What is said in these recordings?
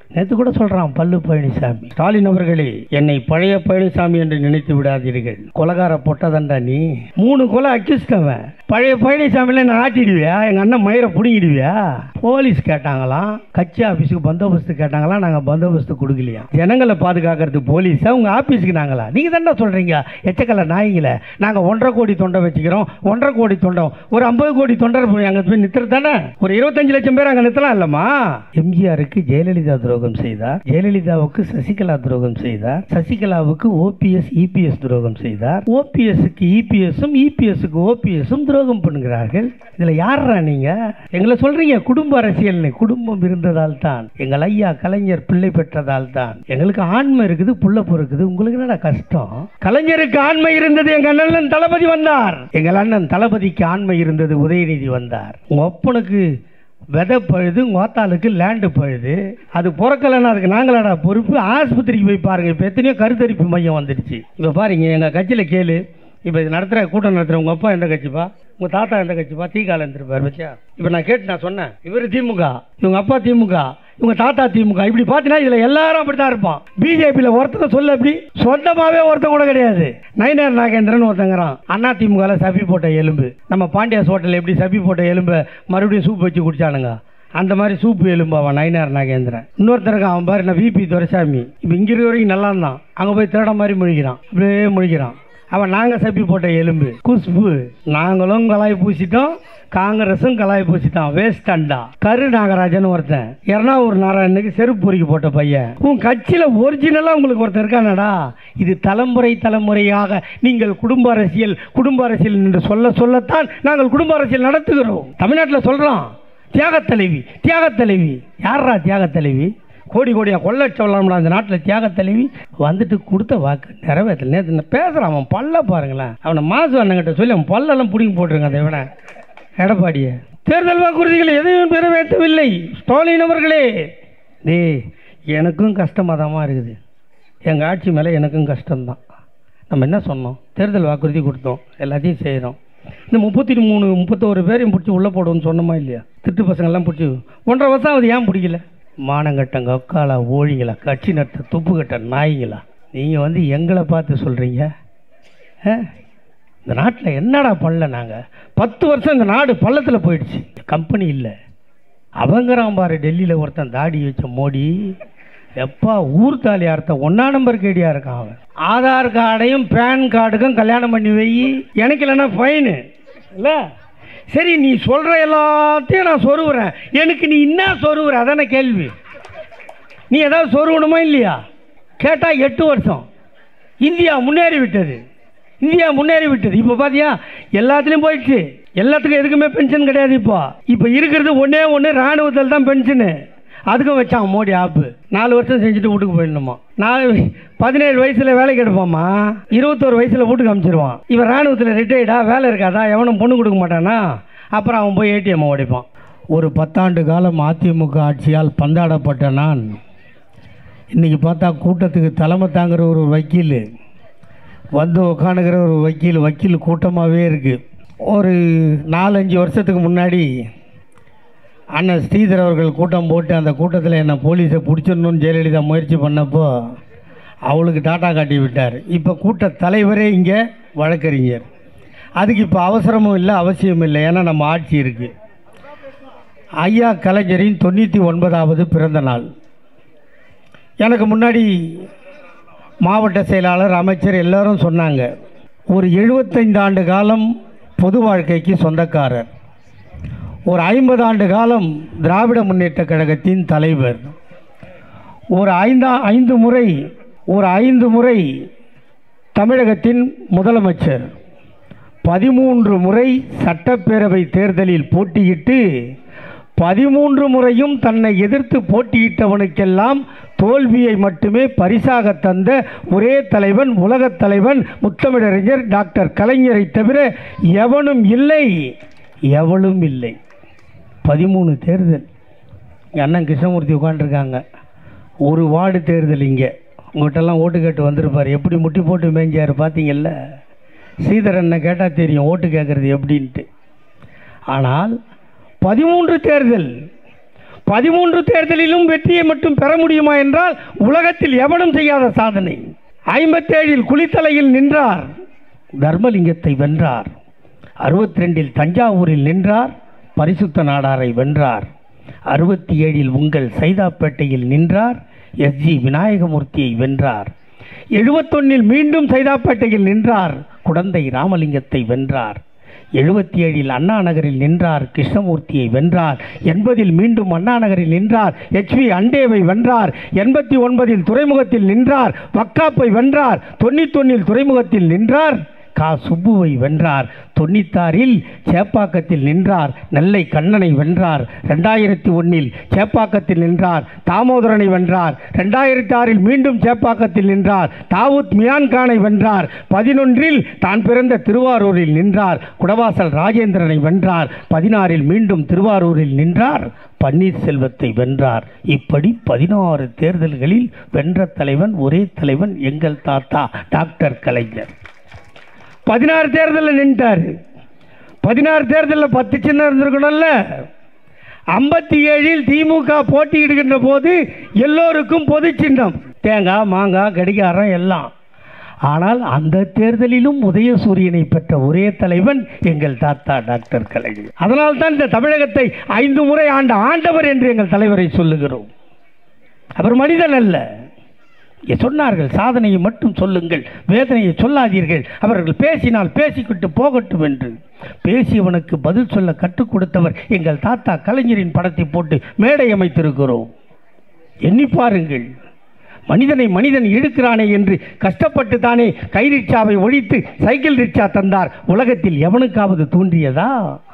நேற்று கூட சொல்றான் பல்லு பழனிசாமி ஸ்டாலின் அவர்களே என்னை பழைய பழனிசாமி என்று நினைத்து விடாதீர்கள் கொலகார பொட்டதண்டா நீ மூணு கொலை அக்கிஸ்டவன் பழைய பழனிசாமியில நான் ஆட்டிடுவியா எங்க அண்ணன் மயிரை பிடிங்கிடுவியா போலீஸ் கேட்டாங்களாம் கட்சி ஆபீஸுக்கு பந்தோபஸ்து கேட்டாங்களாம் நாங்க பந்தோபஸ்து கொடுக்கலையா ஜனங்களை பாதுகாக்கிறது போலீஸா உங்க ஆபீஸுக்கு நாங்களா நீங்க தானே சொல்றீங்க எச்சக்கல்ல நாய்ங்கள நாங்க ஒன்றரை கோடி தொண்டை வச்சுக்கிறோம் ஒன்றரை கோடி தொண்டம் ஒரு ஐம்பது கோடி தொண்டர் போய் அங்க போய் நிறுத்துறது தானே ஒரு இருபத்தஞ்சு லட்சம் பேர் அங்க நிறுத்தலாம் இல்லம்மா எம்ஜிஆருக்கு ஜெயலலிதா துரோகம் செய்தார் ஜெயலலிதாவுக்கு சசிகலா துரோகம் செய்தார் சசிகலாவுக்கு ஓபிஎஸ் இபிஎஸ் துரோகம் செய்தார் ஓபிஎஸ்க்கு இபிஎஸும் இபிஎஸ்க்கு ஓபிஎஸும் துரோகம் பண்ணுகிறார்கள் இதுல யாரா நீங்க எங்களை சொல்றீங்க குடும்ப அரசியல்னு குடும்பம் இருந்ததால் தான் எங்கள் ஐயா கலைஞர் பிள்ளை பெற்றதால் தான் எங்களுக்கு ஆண்மை இருக்குது புள்ள பொறுக்குது உங்களுக்கு என்னடா கஷ்டம் கலைஞருக்கு ஆண்மை இருந்தது எங்க அண்ணன் தளபதி வந்தார் எங்கள் அண்ணன் தளபதிக்கு ஆண்மை இருந்தது உதயநிதி வந்தார் உங்க ஒப்பனுக்கு விதை பழுது உங்கள் ஓத்தாளுக்கு லேண்டு பழுது அது பிறக்கலைன்னா அதுக்கு நாங்களாடா பொறுப்பு ஆஸ்பத்திரிக்கு போய் பாருங்க இப்போ எத்தனையோ கருத்தரிப்பு மையம் வந்துடுச்சு இப்போ பாருங்க எங்கள் கட்சியில் கேளு இப்போ இது நடத்துகிற கூட்டம் நடத்துகிற உங்கள் அப்பா எந்த கட்சிப்பா உங்கள் தாத்தா எந்த கட்சிப்பா தீகால இருந்திருப்பார் வச்சா இப்போ நான் கேட்டு நான் சொன்னேன் இவர் திமுக இவங்க அப்பா திமுக இவங்க தாத்தா திமுக இப்படி பார்த்தீங்கன்னா இதில் எல்லாரும் அப்படி தான் இருப்பான் பிஜேபியில் ஒருத்தங்க சொல்ல அப்படி சொந்தமாகவே ஒருத்தன் கூட கிடையாது நயினார் நாகேந்திரன் ஒருத்தங்கிறான் அண்ணா திமுகவில் சப்பி போட்ட எலும்பு நம்ம பாண்டியாஸ் ஹோட்டலில் எப்படி சப்பி போட்ட எலும்பை மறுபடியும் சூப் வச்சு குடிச்சானுங்க அந்த மாதிரி சூப்பு எலும்பு அவன் நயினார் நாகேந்திரன் இன்னொருத்தருக்கு அவன் பாரு நான் விபி துரைசாமி இப்போ இங்கே இருக்க வரைக்கும் நல்லா இருந்தான் அங்கே போய் திருட மாதிரி முழிக்கிறான் அப்படியே முழிக்கிறான் அவன் நாங்கள் சப்பி போட்ட எலும்பு குஷ்பு நாங்களும் கலாய் பூசிட்டோம் காங்கிரஸும் கலாய் பூசிட்டான் வேஸ்ட் அண்டா கரு நாகராஜன் ஒருத்தன் எர்ணாவூர் நாராயணனுக்கு செருப்பு பொறுக்கி போட்ட பையன் உன் கட்சியில் ஒரிஜினலாக உங்களுக்கு ஒருத்தன் இருக்கானடா இது தலைமுறை தலைமுறையாக நீங்கள் குடும்ப அரசியல் குடும்ப அரசியல் என்று சொல்ல சொல்லத்தான் நாங்கள் குடும்ப அரசியல் நடத்துகிறோம் தமிழ்நாட்டில் சொல்கிறோம் தியாகத் தலைவி தியாகத் தலைவி யாரா தியாகத் தலைவி கோடி கோடியா கொள்ள சொல்லலாம்டா அந்த நாட்டில் தியாகத் தலைவி வந்துட்டு கொடுத்த வாக்கு நிறைவேற்றல நேற்று நான் பேசுகிறான் அவன் பல்ல பாருங்களேன் அவனை மாசு அண்ணங்கிட்ட சொல்லி அவன் பல்லெல்லாம் பிடிங்கி போட்டுருங்க அதை விட எடப்பாடியை தேர்தல் வாக்குறுதிகளை எதையும் நிறைவேற்றவில்லை ஸ்டாலின் அவர்களே டேய் எனக்கும் கஷ்டமாக இருக்குது எங்கள் ஆட்சி மேலே எனக்கும் கஷ்டம்தான் நம்ம என்ன சொன்னோம் தேர்தல் வாக்குறுதி கொடுத்தோம் எல்லாத்தையும் செய்கிறோம் இந்த முப்பத்தி மூணு முப்பத்தோரு பேரையும் பிடிச்சி உள்ளே போடுவோம்னு சொன்னோமா இல்லையா திட்டு பசங்கள்லாம் பிடிச்சி ஒன்றரை வருஷம் அது ஏன் பிடிக்கல மானங்கட்டங்க ஒக்காலா ஓழிங்களா கட்சி நட்ட துப்பு கட்ட நாய்ங்களா நீங்கள் வந்து எங்களை பார்த்து சொல்கிறீங்க இந்த நாட்டில் என்னடா பண்ணல நாங்கள் பத்து வருஷம் இந்த நாடு பள்ளத்தில் போயிடுச்சு கம்பெனி இல்லை அவங்கிறான் பாரு டெல்லியில் ஒருத்தன் தாடி வச்ச மோடி எப்பா ஊர் தாலி அர்த்த ஒன்றா நம்பர் கேடியா இருக்கான் அவன் ஆதார் கார்டையும் பேன் கார்டுக்கும் கல்யாணம் பண்ணி வை எனக்கு இல்லைன்னா ஃபைனு இல்லை சரி நீ சொல்கிற எல்லாத்தையும் நான் சொருவுறேன் எனக்கு நீ என்ன சொருவுற அதான கேள்வி நீ ஏதாவது சொருவணுமா இல்லையா கேட்டால் எட்டு வருஷம் இந்தியா முன்னேறி விட்டது இந்தியா முன்னேறி விட்டது இப்போ பார்த்தியா எல்லாத்துலேயும் போயிடுச்சு எல்லாத்துக்கும் எதுக்குமே பென்ஷன் கிடையாது இப்போ இப்போ இருக்கிறது ஒன்றே ஒன்று ராணுவத்தில் தான் பென்ஷனு அதுக்கும் வச்சான் மோடி ஆப்பு நாலு வருஷம் செஞ்சுட்டு வீட்டுக்கு போயிடணுமா நாலு பதினேழு வயசில் வேலைக்கு எடுப்போம்மா இருபத்தோரு வயசில் வீட்டுக்கு அனுப்பிச்சிருவான் இவன் ராணுவத்தில் ரிட்டையர்டா வேலை இருக்காதா எவனும் பொண்ணு கொடுக்க மாட்டானா அப்புறம் அவன் போய் ஏடிஎம் உடைப்பான் ஒரு பத்தாண்டு காலம் அதிமுக ஆட்சியால் பந்தாடப்பட்ட நான் இன்றைக்கி பார்த்தா கூட்டத்துக்கு தலைமை தாங்குற ஒரு வக்கீல் வந்து உக்காணுங்கிற ஒரு வக்கீல் வக்கீல் கூட்டமாகவே இருக்குது ஒரு நாலஞ்சு வருஷத்துக்கு முன்னாடி அண்ணன் ஸ்ரீதர் அவர்கள் கூட்டம் போட்டு அந்த கூட்டத்தில் என்னை போலீஸை பிடிச்சிடணும்னு ஜெயலலிதா முயற்சி பண்ணப்போ அவளுக்கு டாட்டா காட்டி விட்டார் இப்போ கூட்ட தலைவரே இங்கே வழக்கறிஞர் அதுக்கு இப்போ அவசரமும் இல்லை அவசியமும் இல்லை ஏன்னா நம்ம ஆட்சி இருக்குது ஐயா கலைஞரின் தொண்ணூற்றி ஒன்பதாவது பிறந்த நாள் எனக்கு முன்னாடி மாவட்ட செயலாளர் அமைச்சர் எல்லாரும் சொன்னாங்க ஒரு எழுபத்தைந்து ஆண்டு காலம் பொது வாழ்க்கைக்கு சொந்தக்காரர் ஒரு ஐம்பது ஆண்டு காலம் திராவிட முன்னேற்ற கழகத்தின் தலைவர் ஒரு ஐந்தா ஐந்து முறை ஒரு ஐந்து முறை தமிழகத்தின் முதலமைச்சர் பதிமூன்று முறை சட்டப்பேரவை தேர்தலில் போட்டியிட்டு பதிமூன்று முறையும் தன்னை எதிர்த்து போட்டியிட்டவனுக்கெல்லாம் தோல்வியை மட்டுமே பரிசாக தந்த ஒரே தலைவன் உலகத் தலைவன் முத்தமிழறிஞர் டாக்டர் கலைஞரை தவிர எவனும் இல்லை எவளும் இல்லை பதிமூணு தேர்தல் எங்கள் அண்ணன் கிருஷ்ணமூர்த்தி உட்காந்துருக்காங்க ஒரு வார்டு தேர்தல் இங்கே உங்கள்கிட்டலாம் ஓட்டு கேட்டு வந்திருப்பார் எப்படி முட்டி போட்டு மேய்ஞ்சார் பார்த்தீங்கல்ல ஸ்ரீதரனை கேட்டால் தெரியும் ஓட்டு கேட்குறது எப்படின்ட்டு ஆனால் பதிமூன்று தேர்தல் பதிமூன்று தேர்தலிலும் வெற்றியை மட்டும் பெற முடியுமா என்றால் உலகத்தில் எவனும் செய்யாத சாதனை ஐம்பத்தேழில் குளித்தலையில் நின்றார் தர்மலிங்கத்தை வென்றார் அறுபத்தி ரெண்டில் தஞ்சாவூரில் நின்றார் பரிசுத்த நாடாரை வென்றார் அறுபத்தி ஏழில் உங்கள் சைதாப்பேட்டையில் நின்றார் எஸ்ஜி விநாயகமூர்த்தியை வென்றார் எழுபத்தொன்னில் மீண்டும் சைதாப்பேட்டையில் நின்றார் குடந்தை ராமலிங்கத்தை வென்றார் எழுபத்தி ஏழில் அண்ணா நகரில் நின்றார் கிருஷ்ணமூர்த்தியை வென்றார் எண்பதில் மீண்டும் அண்ணா நகரில் நின்றார் எச்வி அண்டேவை வென்றார் எண்பத்தி ஒன்பதில் துறைமுகத்தில் நின்றார் வக்காப்பை வென்றார் தொண்ணூத்தொன்னில் துறைமுகத்தில் நின்றார் கா சுப்புவை வென்றார் தொண்ணூத்தாறில் சேப்பாக்கத்தில் நின்றார் நெல்லை கண்ணனை வென்றார் ரெண்டாயிரத்தி ஒன்னில் சேப்பாக்கத்தில் நின்றார் தாமோதரனை வென்றார் ரெண்டாயிரத்தி ஆறில் மீண்டும் சேப்பாக்கத்தில் நின்றார் தாவூத் மியான்கானை வென்றார் பதினொன்றில் தான் பிறந்த திருவாரூரில் நின்றார் குடவாசல் ராஜேந்திரனை வென்றார் பதினாறில் மீண்டும் திருவாரூரில் நின்றார் பன்னீர்செல்வத்தை வென்றார் இப்படி பதினாறு தேர்தல்களில் வென்ற தலைவன் ஒரே தலைவன் எங்கள் தாத்தா டாக்டர் கலைஞர் பதினாறு தேர்தலில் நின்ட்டார் பதினாறு தேர்தலில் பத்து சின்னம் இருந்திருக்கணும்ல ஐம்பத்தி ஏழில் திமுக போட்டியிடுகின்ற போது எல்லோருக்கும் பொது சின்னம் தேங்காய் மாங்காய் கடிகாரம் எல்லாம் ஆனால் அந்த தேர்தலிலும் உதயசூரியனை பெற்ற ஒரே தலைவன் எங்கள் தாத்தா டாக்டர் கலைஞர் அதனால் தான் இந்த தமிழகத்தை ஐந்து முறை ஆண்ட ஆண்டவர் என்று எங்கள் தலைவரை சொல்லுகிறோம் அவர் மனிதன் அல்ல இங்கே சொன்னார்கள் சாதனையை மட்டும் சொல்லுங்கள் வேதனையை சொல்லாதீர்கள் அவர்கள் பேசினால் பேசிக்கிட்டு போகட்டும் என்று பேசியவனுக்கு பதில் சொல்ல கற்றுக் கொடுத்தவர் எங்கள் தாத்தா கலைஞரின் படத்தை போட்டு மேடை அமைத்திருக்கிறோம் எண்ணி பாருங்கள் மனிதனை மனிதன் இழுக்கிறானே என்று கஷ்டப்பட்டு தானே கை ரிக்ஷாவை ஒழித்து சைக்கிள் ரிக்ஷா தந்தார் உலகத்தில் எவனுக்காவது தோன்றியதா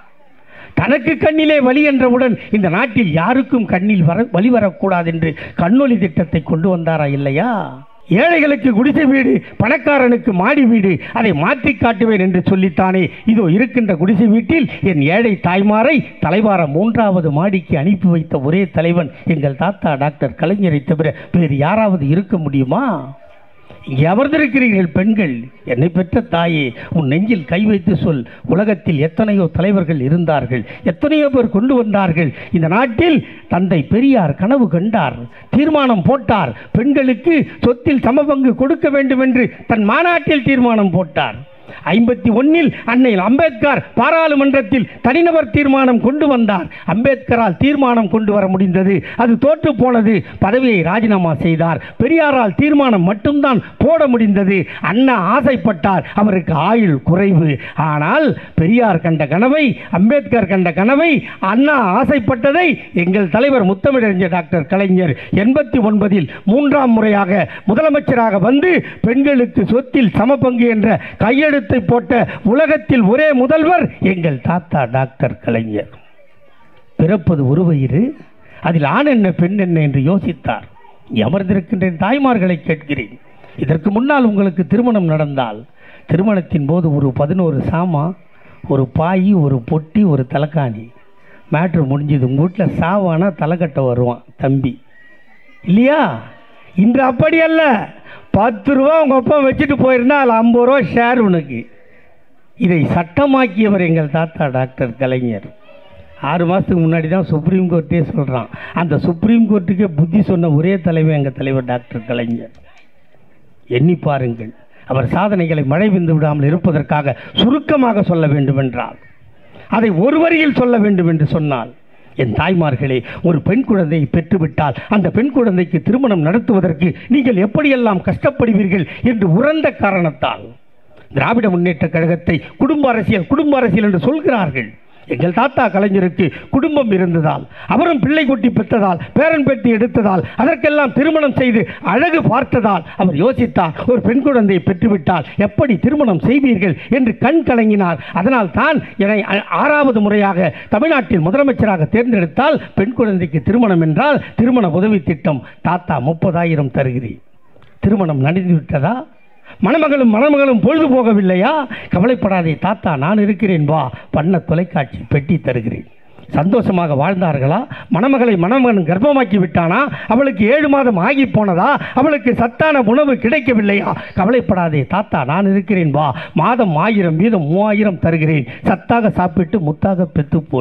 தனக்கு கண்ணிலே வலி என்றவுடன் இந்த நாட்டில் யாருக்கும் கண்ணில் வர வழி வரக்கூடாது என்று கண்ணொளி திட்டத்தை கொண்டு வந்தாரா இல்லையா ஏழைகளுக்கு குடிசை வீடு பணக்காரனுக்கு மாடி வீடு அதை மாற்றி காட்டுவேன் என்று சொல்லித்தானே இதோ இருக்கின்ற குடிசை வீட்டில் என் ஏழை தாய்மாரை தலைவார மூன்றாவது மாடிக்கு அனுப்பி வைத்த ஒரே தலைவன் எங்கள் தாத்தா டாக்டர் கலைஞரை தவிர வேறு யாராவது இருக்க முடியுமா இங்கே அமர்ந்திருக்கிறீர்கள் பெண்கள் என்னை பெற்ற தாயே உன் நெஞ்சில் கை வைத்து சொல் உலகத்தில் எத்தனையோ தலைவர்கள் இருந்தார்கள் எத்தனையோ பேர் கொண்டு வந்தார்கள் இந்த நாட்டில் தந்தை பெரியார் கனவு கண்டார் தீர்மானம் போட்டார் பெண்களுக்கு சொத்தில் சமபங்கு கொடுக்க வேண்டும் என்று தன் மாநாட்டில் தீர்மானம் போட்டார் ஐம்பத்தி ஒன்னில் அன்னை அம்பேத்கர் பாராளுமன்றத்தில் தனிநபர் தீர்மானம் கொண்டு வந்தார் அம்பேத்கரால் தீர்மானம் கொண்டு வர முடிந்தது அது தோற்று போனது பதவியை ராஜினாமா செய்தார் பெரியாரால் தீர்மானம் மட்டும்தான் போட முடிந்தது அண்ணா ஆசைப்பட்டார் அவருக்கு ஆயுள் குறைவு ஆனால் பெரியார் கண்ட கனவை அம்பேத்கர் கண்ட கனவை அண்ணா ஆசைப்பட்டதை எங்கள் தலைவர் முத்தமிழறிஞர் டாக்டர் கலைஞர் எண்பத்தி ஒன்பதில் மூன்றாம் முறையாக முதலமைச்சராக வந்து பெண்களுக்கு சொத்தில் சமபங்கு என்ற கையெழுத்தை போட்ட உலகத்தில் ஒரே முதல்வர் எங்கள் தாத்தா டாக்டர் கலைஞர் பிறப்பது ஒரு வயிறு அதில் ஆண் என்ன பெண் என்ன என்று யோசித்தார் இங்கே அமர்ந்திருக்கின்ற என் தாய்மார்களை கேட்கிறேன் இதற்கு முன்னால் உங்களுக்கு திருமணம் நடந்தால் திருமணத்தின் போது ஒரு பதினோரு சாமா ஒரு பாய் ஒரு பொட்டி ஒரு தலைக்காணி மேட்ரு முடிஞ்சது உங்கள் வீட்டில் சாவானா தலைக்கட்ட வருவான் தம்பி இல்லையா இன்று அப்படி அல்ல பத்து ரூபா உங்கள் அப்பா வச்சுட்டு போயிருந்தா அதில் ஐம்பது ரூபா ஷேர் உனக்கு இதை சட்டமாக்கியவர் எங்கள் தாத்தா டாக்டர் கலைஞர் ஆறு மாதத்துக்கு முன்னாடி தான் சுப்ரீம் கோர்ட்டே சொல்கிறான் அந்த சுப்ரீம் கோர்ட்டுக்கே புத்தி சொன்ன ஒரே தலைவர் எங்கள் தலைவர் டாக்டர் கலைஞர் எண்ணி பாருங்கள் அவர் சாதனைகளை மழை விந்து விடாமல் இருப்பதற்காக சுருக்கமாக சொல்ல வேண்டுமென்றால் அதை ஒரு வரியில் சொல்ல வேண்டும் என்று சொன்னால் என் தாய்மார்களே ஒரு பெண் குழந்தையை பெற்றுவிட்டால் அந்த பெண் குழந்தைக்கு திருமணம் நடத்துவதற்கு நீங்கள் எப்படியெல்லாம் கஷ்டப்படுவீர்கள் என்று உறந்த காரணத்தால் திராவிட முன்னேற்ற கழகத்தை குடும்ப அரசியல் குடும்ப அரசியல் என்று சொல்கிறார்கள் எங்கள் தாத்தா கலைஞருக்கு குடும்பம் இருந்ததால் அவரும் பிள்ளை குட்டி பெற்றதால் பேரன் பேட்டி எடுத்ததால் அதற்கெல்லாம் திருமணம் செய்து அழகு பார்த்ததால் அவர் யோசித்தார் ஒரு பெண் குழந்தையை பெற்றுவிட்டால் எப்படி திருமணம் செய்வீர்கள் என்று கண் கலங்கினார் அதனால் தான் என்னை ஆ- ஆறாவது முறையாக தமிழ்நாட்டில் முதலமைச்சராக தேர்ந்தெடுத்தால் பெண் குழந்தைக்கு திருமணம் என்றால் திருமண உதவி திட்டம் தாத்தா முப்பதாயிரம் தருகிறேன் திருமணம் நடந்து விட்டதா மணமகளும் மணமகளும் பொழுது போகவில்லையா கவலைப்படாதே தாத்தா நான் இருக்கிறேன் வா பண்ண தொலைக்காட்சி பெட்டி தருகிறேன் சந்தோஷமாக வாழ்ந்தார்களா மணமகளை மணமகன் கர்ப்பமாக்கி விட்டானா அவளுக்கு ஏழு மாதம் ஆகி போனதா அவளுக்கு சத்தான உணவு கிடைக்கவில்லையா கவலைப்படாதே தாத்தா நான் இருக்கிறேன் வா மாதம் ஆயிரம் வீதம் மூவாயிரம் தருகிறேன் சத்தாக சாப்பிட்டு முத்தாக பெத்து போடு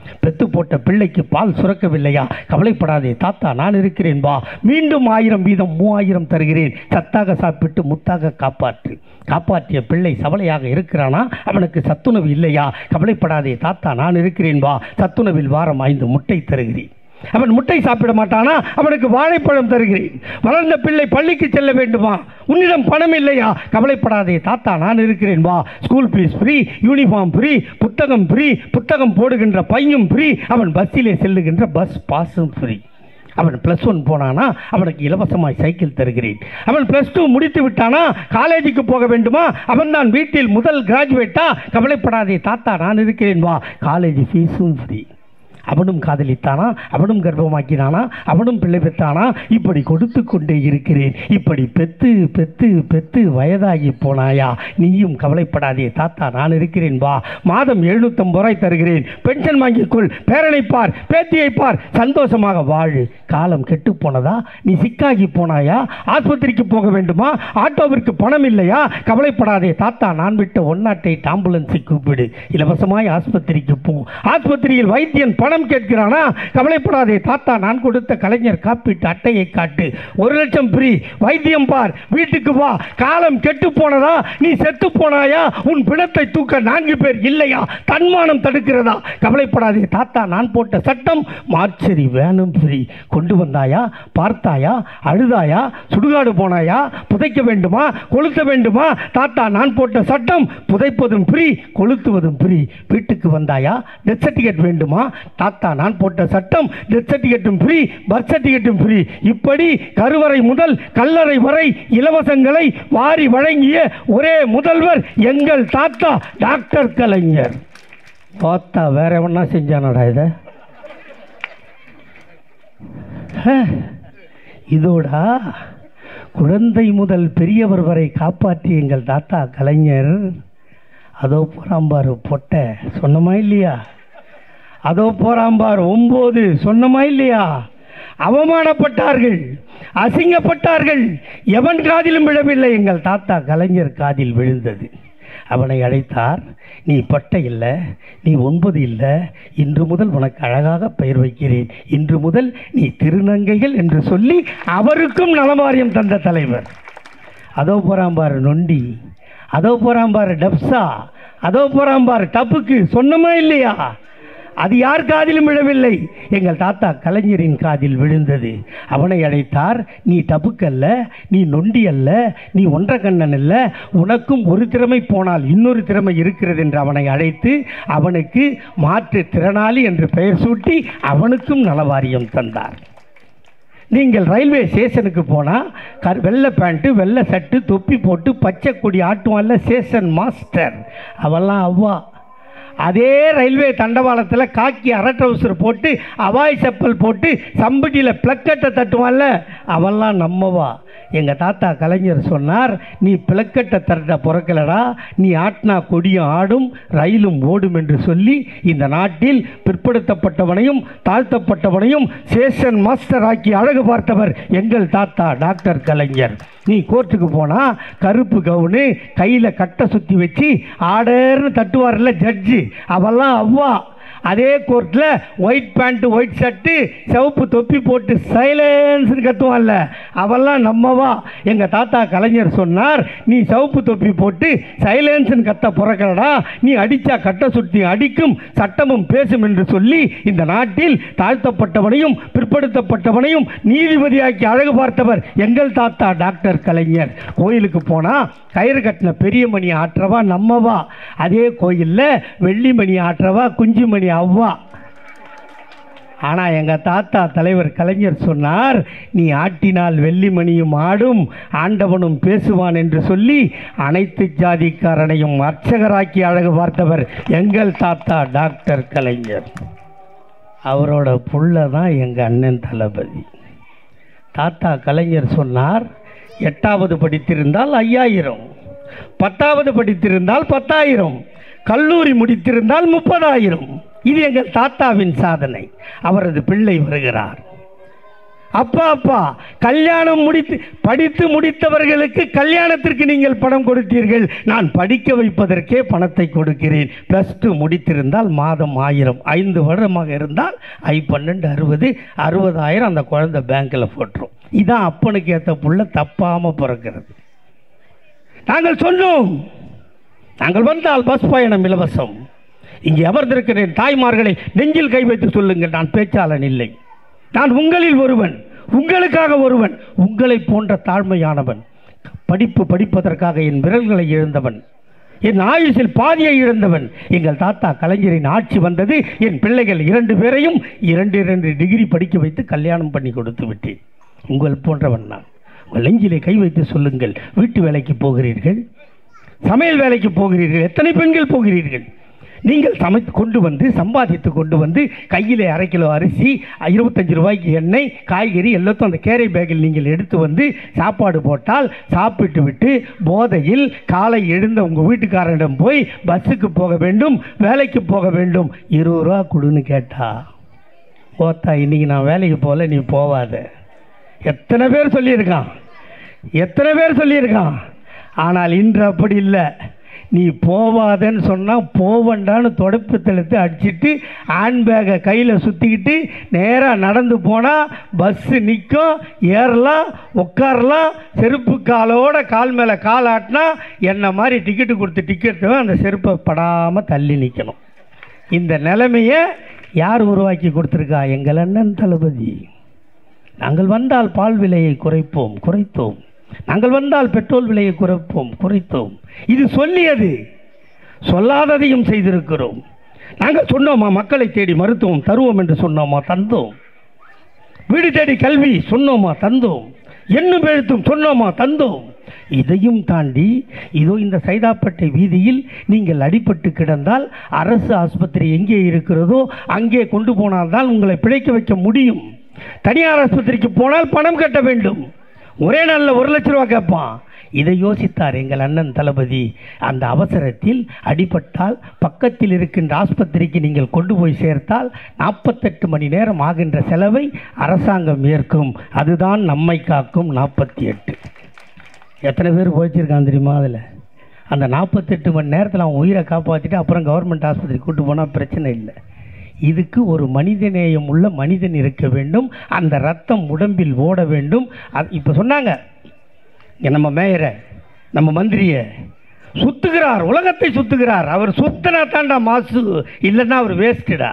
பெத்து போட்ட பிள்ளைக்கு பால் சுரக்கவில்லையா கவலைப்படாதே தாத்தா நான் இருக்கிறேன் வா மீண்டும் ஆயிரம் வீதம் மூவாயிரம் தருகிறேன் சத்தாக சாப்பிட்டு முத்தாக காப்பாற்று காப்பாற்றிய பிள்ளை சவலையாக இருக்கிறானா அவனுக்கு சத்துணவு இல்லையா கவலைப்படாதே தாத்தா நான் இருக்கிறேன் வா சத்துணவில் வாரம் ஐந்து முட்டை தருகிறேன் அவன் முட்டை சாப்பிட மாட்டானா அவனுக்கு வாழைப்பழம் தருகிறேன் வளர்ந்த பிள்ளை பள்ளிக்கு செல்ல வேண்டுமா உன்னிடம் பணம் இல்லையா கவலைப்படாதே தாத்தா நான் இருக்கிறேன் வா school fees free uniform free புத்தகம் ஃப்ரீ புத்தகம் போடுகின்ற பையும் ஃப்ரீ அவன் பஸ்ஸிலே செல்லுகின்ற பஸ் பாஸும் ஃப்ரீ அவன் ப்ளஸ் ஒன் போனானா அவனுக்கு இலவசமாய் சைக்கிள் தருகிறேன் அவன் ப்ளஸ் டூ முடித்து விட்டானா காலேஜுக்கு போக வேண்டுமா அவன் தான் வீட்டில் முதல் கிராஜுவேட்டா கவலைப்படாதே தாத்தா நான் இருக்கிறேன் வா காலேஜ் ஃபீஸும் ஃப்ரீ அவனும் காதலித்தானா அவனும் கர்ப்பமாக்கினானா அவனும் பிள்ளை பெற்றானா இப்படி கொடுத்து கொண்டே இருக்கிறேன் இப்படி பெத்து பெத்து பெத்து வயதாகி போனாயா நீயும் கவலைப்படாதே தாத்தா நான் இருக்கிறேன் வா மாதம் எழுநூத்தம்பது ரூபாய் தருகிறேன் பென்ஷன் வாங்கிக்கொள் பேரனை பார் பேத்தியை பார் சந்தோஷமாக வாழு காலம் கெட்டு போனதா நீ சிக்காகி போனாயா ஆஸ்பத்திரிக்கு போக வேண்டுமா ஆட்டோவிற்கு பணம் இல்லையா கவலைப்படாதே தாத்தா நான் விட்ட ஒன் நாட் எயிட் ஆம்புலன்ஸை கூப்பிடு இலவசமாய் ஆஸ்பத்திரிக்கு போ ஆஸ்பத்திரியில் வைத்தியன் பணம் கேட்கிறானா கவலைப்படாதே தாத்தா நான் கொடுத்த கலைஞர் காப்பீட்டு அட்டையை காட்டு ஒரு லட்சம் ஃப்ரீ வைத்தியம் பார் வீட்டுக்கு வா காலம் கெட்டு போனதா நீ செத்து போனாயா உன் பிணத்தை தூக்க நான்கு பேர் இல்லையா தன்மானம் தடுக்கிறதா கவலைப்படாதே தாத்தா நான் போட்ட சட்டம் மார்ச்சரி வேணும் ஃப்ரீ கொண்டு வந்தாயா பார்த்தாயா அழுதாயா சுடுகாடு போனாயா புதைக்க வேண்டுமா கொளுத்த வேண்டுமா தாத்தா நான் போட்ட சட்டம் புதைப்பதும் ஃப்ரீ கொளுத்துவதும் ஃப்ரீ வீட்டுக்கு வந்தாயா டெத் சர்டிஃபிகேட் வேண்டுமா தாத்தா நான் போட்ட சட்டம் டெத் சர்டிஃபிகேட்டும் ஃப்ரீ பர்த் சர்டிஃபிகேட்டும் ஃப்ரீ இப்படி கருவறை முதல் கல்லறை வரை இலவசங்களை வாரி வழங்கிய ஒரே முதல்வர் எங்கள் தாத்தா டாக்டர் கலைஞர் பார்த்தா வேற எவனா செஞ்சானடா இதை ஹே, இதோடா குழந்தை முதல் பெரியவர் வரை காப்பாற்றிய எங்கள் தாத்தா கலைஞர் அதோ போறாம்பாரு பொட்டை சொன்னமா இல்லையா அதோ போறாம்பார் ஒன்பது சொன்னமா இல்லையா அவமானப்பட்டார்கள் அசிங்கப்பட்டார்கள் எவன் காதிலும் விழவில்லை எங்கள் தாத்தா கலைஞர் காதில் விழுந்தது அவனை அழைத்தார் நீ பட்டை இல்லை நீ ஒன்பது இல்லை இன்று முதல் உனக்கு அழகாக பெயர் வைக்கிறேன் இன்று முதல் நீ திருநங்கைகள் என்று சொல்லி அவருக்கும் நலவாரியம் தந்த தலைவர் அதோ போறான் பாரு நொண்டி அதோ போறான் பாரு டப்ஸா அதோ போறான் பாரு டப்புக்கு சொன்னமா இல்லையா அது யார் காதிலும் விழவில்லை எங்கள் தாத்தா கலைஞரின் காதில் விழுந்தது அவனை அழைத்தார் நீ டபுக்கல்ல நீ நொண்டி அல்ல நீ ஒன்ற கண்ணன் அல்ல உனக்கும் ஒரு திறமை போனால் இன்னொரு திறமை இருக்கிறது என்று அவனை அழைத்து அவனுக்கு மாற்று திறனாளி என்று பெயர் சூட்டி அவனுக்கும் நலவாரியம் தந்தார் நீங்கள் ரயில்வே ஸ்டேஷனுக்கு போனால் கர் வெள்ளை பேண்ட்டு வெள்ளை சட்டு தொப்பி போட்டு பச்சை கொடி ஆட்டுவான்ல ஸ்டேஷன் மாஸ்டர் அவெல்லாம் அவ்வா அதே ரயில்வே தண்டவாளத்தில் காக்கி அரை ட்ரௌசர் போட்டு அவாய் செப்பல் போட்டு சம்பட்டியில் பிளக்கட்டை தட்டுவான்ல அவெல்லாம் நம்மவா எங்கள் தாத்தா கலைஞர் சொன்னார் நீ பிளக்கட்டை தட்ட பிறக்கலடா நீ ஆட்டினா கொடியும் ஆடும் ரயிலும் ஓடும் என்று சொல்லி இந்த நாட்டில் பிற்படுத்தப்பட்டவனையும் தாழ்த்தப்பட்டவனையும் சேஷன் மாஸ்டர் ஆக்கி அழகு பார்த்தவர் எங்கள் தாத்தா டாக்டர் கலைஞர் நீ கோர்ட்டுக்கு போனா கருப்பு கவுனு கையில் கட்டை சுற்றி வச்சு ஆடர்னு தட்டுவார்ல ஜட்ஜு அவெல்லாம் அவ்வா அதே கோர்ட்டில் ஒயிட் பேண்ட்டு ஒயிட் ஷர்ட்டு சிவப்பு தொப்பி போட்டு சைலன்ஸ்னு கத்துவான்ல அவெல்லாம் நம்மவா எங்கள் தாத்தா கலைஞர் சொன்னார் நீ சிவப்பு தொப்பி போட்டு சைலன்ஸ்னு கத்த பிறக்கலடா நீ அடித்தா கட்ட சுற்றி அடிக்கும் சட்டமும் பேசும் என்று சொல்லி இந்த நாட்டில் தாழ்த்தப்பட்டவனையும் பிற்படுத்தப்பட்டவனையும் நீதிபதியாக்கி அழகு பார்த்தவர் எங்கள் தாத்தா டாக்டர் கலைஞர் கோயிலுக்கு போனால் கயிறு கட்டின பெரிய மணி ஆற்றவா நம்மவா அதே கோயிலில் வெள்ளி மணி ஆற்றவா குஞ்சு மணி அவ்வா ஆனால் எங்கள் தாத்தா தலைவர் கலைஞர் சொன்னார் நீ ஆட்டினால் வெள்ளிமணியும் ஆடும் ஆண்டவனும் பேசுவான் என்று சொல்லி அனைத்து ஜாதிக்காரனையும் அர்ச்சகராக்கி அழகு பார்த்தவர் எங்கள் தாத்தா டாக்டர் கலைஞர் அவரோட புள்ள தான் எங்கள் அண்ணன் தளபதி தாத்தா கலைஞர் சொன்னார் எட்டாவது படித்திருந்தால் ஐயாயிரம் பத்தாவது படித்திருந்தால் பத்தாயிரம் கல்லூரி முடித்திருந்தால் முப்பதாயிரம் இது எங்கள் தாத்தாவின் சாதனை அவரது பிள்ளை வருகிறார் அப்பா அப்பா கல்யாணம் முடித்து படித்து முடித்தவர்களுக்கு கல்யாணத்திற்கு நீங்கள் பணம் கொடுத்தீர்கள் நான் படிக்க வைப்பதற்கே பணத்தை கொடுக்கிறேன் ப்ளஸ் டூ முடித்திருந்தால் மாதம் ஆயிரம் ஐந்து வருடமாக இருந்தால் ஐ பன்னெண்டு அறுபது அறுபதாயிரம் அந்த குழந்தை பேங்க்கில் போட்டுரும் இதான் அப்பனுக்கு ஏற்ற புள்ள தப்பாமல் பிறக்கிறது நாங்கள் சொன்னோம் நாங்கள் வந்தால் பஸ் பயணம் இலவசம் இங்கே அமர்ந்திருக்கிறேன் தாய்மார்களை நெஞ்சில் கை வைத்து சொல்லுங்கள் நான் பேச்சாளன் இல்லை நான் உங்களில் ஒருவன் உங்களுக்காக ஒருவன் உங்களை போன்ற தாழ்மையானவன் படிப்பு படிப்பதற்காக என் விரல்களை இழந்தவன் என் ஆயுசில் பாதியை இழந்தவன் எங்கள் தாத்தா கலைஞரின் ஆட்சி வந்தது என் பிள்ளைகள் இரண்டு பேரையும் இரண்டு இரண்டு டிகிரி படிக்க வைத்து கல்யாணம் பண்ணி கொடுத்து விட்டேன் உங்கள் போன்றவன் நான் உங்கள் நெஞ்சிலே கை வைத்து சொல்லுங்கள் வீட்டு வேலைக்கு போகிறீர்கள் சமையல் வேலைக்கு போகிறீர்கள் எத்தனை பெண்கள் போகிறீர்கள் நீங்கள் சமைத்து கொண்டு வந்து சம்பாதித்து கொண்டு வந்து கையிலே அரை கிலோ அரிசி இருபத்தஞ்சு ரூபாய்க்கு எண்ணெய் காய்கறி எல்லாத்தையும் அந்த கேரை பேக்கில் நீங்கள் எடுத்து வந்து சாப்பாடு போட்டால் சாப்பிட்டு விட்டு போதையில் காலை எழுந்த உங்கள் வீட்டுக்காரனிடம் போய் பஸ்ஸுக்கு போக வேண்டும் வேலைக்கு போக வேண்டும் இருபது ரூபா கொடுன்னு கேட்டா ஓத்தா இன்னைக்கு நான் வேலைக்கு போகல நீ போவாத எத்தனை பேர் சொல்லியிருக்கான் எத்தனை பேர் சொல்லியிருக்கான் ஆனால் இன்று அப்படி இல்லை நீ போவாதன்னு சொன்னால் போவண்டான்னு தொடப்பு தெளித்து அடிச்சிட்டு ஹேண்ட்பேக்கை கையில் சுற்றிக்கிட்டு நேராக நடந்து போனால் பஸ்ஸு நிற்கும் ஏறலாம் உட்காரலாம் செருப்பு காலோட கால் மேலே கால் ஆட்டினா என்ன மாதிரி டிக்கெட்டு கொடுத்து டிக்கெட்டு அந்த செருப்பை படாமல் தள்ளி நிற்கணும் இந்த நிலைமையை யார் உருவாக்கி கொடுத்துருக்கா எங்கள் அண்ணன் தளபதி நாங்கள் வந்தால் பால் விலையை குறைப்போம் குறைத்தோம் நாங்கள் வந்தால் பெட்ரோல் விலையை குறைப்போம் குறைத்தோம் இது சொல்லியது சொல்லாததையும் செய்திருக்கிறோம் நாங்கள் சொன்னோமா மக்களை தேடி மருத்துவம் தருவோம் என்று சொன்னோமா தந்தோம் வீடு தேடி கல்வி சொன்னோமா தந்தோம் என்னும் எழுத்தும் சொன்னோமா தந்தோம் இதையும் தாண்டி இதோ இந்த சைதாப்பேட்டை வீதியில் நீங்கள் அடிபட்டு கிடந்தால் அரசு ஆஸ்பத்திரி எங்கே இருக்கிறதோ அங்கே கொண்டு போனால்தான் உங்களை பிழைக்க வைக்க முடியும் தனியார் ஆஸ்பத்திரிக்கு போனால் பணம் கட்ட வேண்டும் ஒரே நாளில் ஒரு லட்ச ரூபா கேட்பான் இதை யோசித்தார் எங்கள் அண்ணன் தளபதி அந்த அவசரத்தில் அடிபட்டால் பக்கத்தில் இருக்கின்ற ஆஸ்பத்திரிக்கு நீங்கள் கொண்டு போய் சேர்த்தால் நாற்பத்தெட்டு மணி நேரம் ஆகின்ற செலவை அரசாங்கம் ஏற்கும் அதுதான் நம்மை காக்கும் நாற்பத்தி எட்டு எத்தனை பேர் போய்ச்சிருக்கான் தெரியுமா அதில் அந்த நாற்பத்தெட்டு மணி நேரத்தில் அவன் உயிரை காப்பாற்றிட்டு அப்புறம் கவர்மெண்ட் ஆஸ்பத்திரி கூட்டு போனால் பிரச்சனை இல்லை இதுக்கு ஒரு மனிதநேயம் உள்ள மனிதன் இருக்க வேண்டும் அந்த ரத்தம் உடம்பில் ஓட வேண்டும் அது இப்போ சொன்னாங்க இங்க நம்ம மேயரை நம்ம மந்திரியை சுத்துகிறார் உலகத்தை சுத்துகிறார் அவர் சுத்தனா தாண்டா மாசு இல்லைன்னா அவர் வேஸ்டடா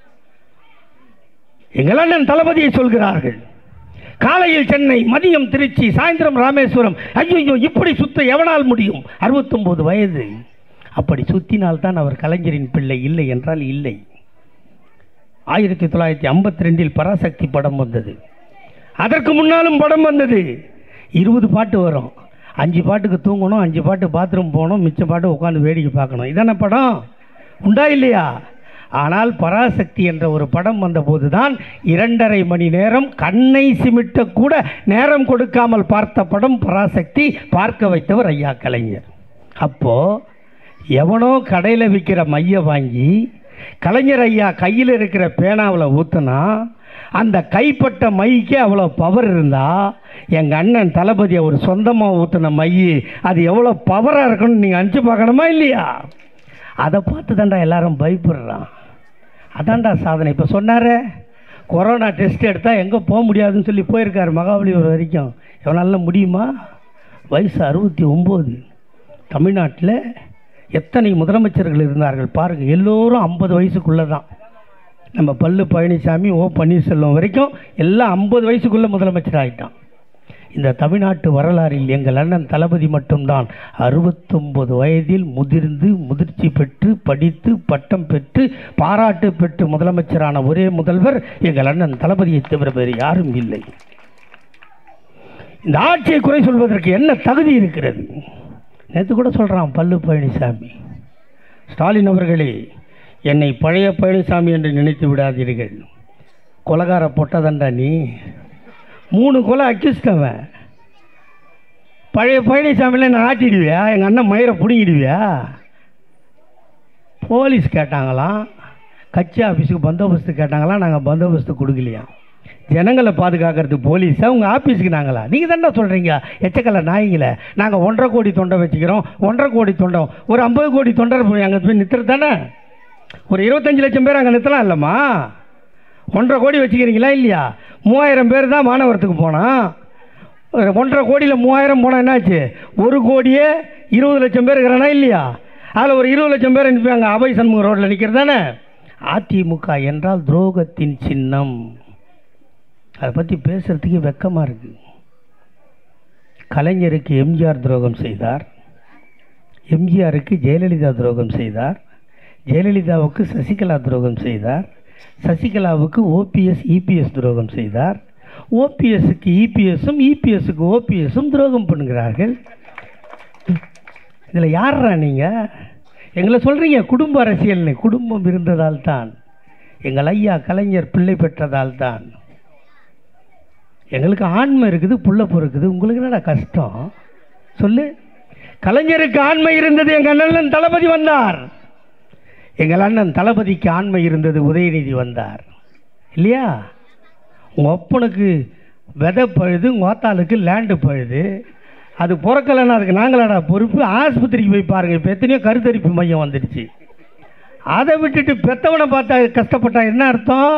எங்கள் அண்ணன் தளபதியை சொல்கிறார்கள் காலையில் சென்னை மதியம் திருச்சி சாயந்தரம் ராமேஸ்வரம் ஐயோ இப்படி சுத்த எவனால் முடியும் அறுபத்தொம்போது வயது அப்படி சுத்தினால்தான் அவர் கலைஞரின் பிள்ளை இல்லை என்றால் இல்லை ஆயிரத்தி தொள்ளாயிரத்தி ஐம்பத்தி ரெண்டில் பராசக்தி படம் வந்தது அதற்கு முன்னாலும் படம் வந்தது இருபது பாட்டு வரும் அஞ்சு பாட்டுக்கு தூங்கணும் அஞ்சு பாட்டு பாத்ரூம் போகணும் மிச்ச பாட்டு உட்காந்து வேடிக்கை பார்க்கணும் இதான படம் உண்டா இல்லையா ஆனால் பராசக்தி என்ற ஒரு படம் வந்தபோது தான் இரண்டரை மணி நேரம் கண்ணை சிமிட்ட கூட நேரம் கொடுக்காமல் பார்த்த படம் பராசக்தி பார்க்க வைத்தவர் ஐயா கலைஞர் அப்போ எவனோ கடையில் விற்கிற மைய வாங்கி கலைஞர் ஐயா கையில் இருக்கிற பேனாவில் ஊற்றுனா அந்த கைப்பட்ட மைக்கே அவ்வளோ பவர் இருந்தா எங்கள் அண்ணன் தளபதி அவர் சொந்தமாக ஊற்றின மை அது எவ்வளோ பவராக இருக்குன்னு நீங்கள் அனுப்பிச்சு பார்க்கணுமா இல்லையா அதை பார்த்து தாண்டா எல்லாரும் பயப்படுறான் அதான்டா சாதனை இப்போ சொன்னாரே கொரோனா டெஸ்ட் எடுத்தால் எங்கே போக முடியாதுன்னு சொல்லி போயிருக்காரு மகாபலிபுரம் வரைக்கும் எவனால முடியுமா வயசு அறுபத்தி ஒம்பது தமிழ்நாட்டில் எத்தனை முதலமைச்சர்கள் இருந்தார்கள் பாருங்கள் எல்லோரும் ஐம்பது வயசுக்குள்ளே தான் நம்ம பல்லு பழனிசாமி ஓ பன்னீர்செல்வம் வரைக்கும் எல்லாம் ஐம்பது வயசுக்குள்ளே முதலமைச்சர் ஆகிட்டான் இந்த தமிழ்நாட்டு வரலாறில் எங்கள் அண்ணன் தளபதி மட்டும்தான் அறுபத்தொம்பது வயதில் முதிர்ந்து முதிர்ச்சி பெற்று படித்து பட்டம் பெற்று பாராட்டு பெற்று முதலமைச்சரான ஒரே முதல்வர் எங்கள் அண்ணன் தளபதியை தவிர வேறு யாரும் இல்லை இந்த ஆட்சியை குறை சொல்வதற்கு என்ன தகுதி இருக்கிறது நேற்று கூட சொல்கிறான் பல்லு பழனிசாமி ஸ்டாலின் அவர்களே என்னை பழைய பழனிசாமி என்று நினைத்து விடாதீர்கள் கொலகார பொட்டதண்டா நீ மூணு கொலை அக்கிஸ்டவன் பழைய பழனிசாமியில் நான் ஆட்டிடுவியா எங்கள் அண்ணன் மயிரை பிடுங்கிடுவியா போலீஸ் கேட்டாங்களாம் கட்சி ஆஃபீஸுக்கு பந்தோபஸ்து கேட்டாங்களாம் நாங்கள் பந்தோபஸ்து கொடுக்கலையா ஜனங்களை பாதுகாக்கிறது போலீஸா உங்கள் ஆஃபீஸுக்கு நாங்களா நீங்கள் தானே சொல்கிறீங்க எச்சக்கலை நாய்ங்களே நாங்கள் ஒன்றரை கோடி தொண்டை வச்சுக்கிறோம் ஒன்றரை கோடி தொண்டம் ஒரு ஐம்பது கோடி தொண்டர் போய் அங்கே போய் நிறுத்துறது தானே ஒரு இருபத்தஞ்சு லட்சம் பேர் அங்கே நிறுத்தலாம் இல்லைம்மா ஒன்றரை கோடி வச்சுக்கிறீங்களா இல்லையா மூவாயிரம் பேர் தான் மாணவரத்துக்கு போனான் ஒரு ஒன்றரை கோடியில் மூவாயிரம் போனால் என்னாச்சு ஒரு கோடியே இருபது லட்சம் பேர் இருக்கிறானா இல்லையா அதில் ஒரு இருபது லட்சம் பேர் நிற்பாங்க அபய் சண்முக ரோட்டில் நிற்கிறது தானே அதிமுக என்றால் துரோகத்தின் சின்னம் அதை பற்றி பேசுகிறதுக்கு வெக்கமாக இருக்குது கலைஞருக்கு எம்ஜிஆர் துரோகம் செய்தார் எம்ஜிஆருக்கு ஜெயலலிதா துரோகம் செய்தார் ஜெயலலிதாவுக்கு சசிகலா துரோகம் செய்தார் சசிகலாவுக்கு ஓபிஎஸ் இபிஎஸ் துரோகம் செய்தார் ஓபிஎஸ்க்கு இபிஎஸும் இபிஎஸ்க்கு ஓபிஎஸும் துரோகம் பண்ணுகிறார்கள் இதில் யார்ரா நீங்கள் எங்களை சொல்கிறீங்க குடும்ப அரசியல்னு குடும்பம் இருந்ததால் தான் எங்கள் ஐயா கலைஞர் பிள்ளை பெற்றதால் தான் எங்களுக்கு ஆண்மை இருக்குது புள்ள பொறுக்குது உங்களுக்கு என்னடா கஷ்டம் சொல்லு கலைஞருக்கு ஆண்மை இருந்தது எங்கள் அண்ணன் தளபதி வந்தார் எங்கள் அண்ணன் தளபதிக்கு ஆண்மை இருந்தது உதயநிதி வந்தார் இல்லையா உங்கள் அப்பனுக்கு விதை பழுது உங்கள் ஓத்தாளுக்கு லேண்டு பழுது அது பிறக்கலைன்னா அதுக்கு நாங்களாடா பொறுப்பு ஆஸ்பத்திரிக்கு போய் பாருங்கள் இப்போ எத்தனையோ கருத்தரிப்பு மையம் வந்துடுச்சு அதை விட்டுட்டு பெத்தவனை பார்த்தா கஷ்டப்பட்டா என்ன அர்த்தம்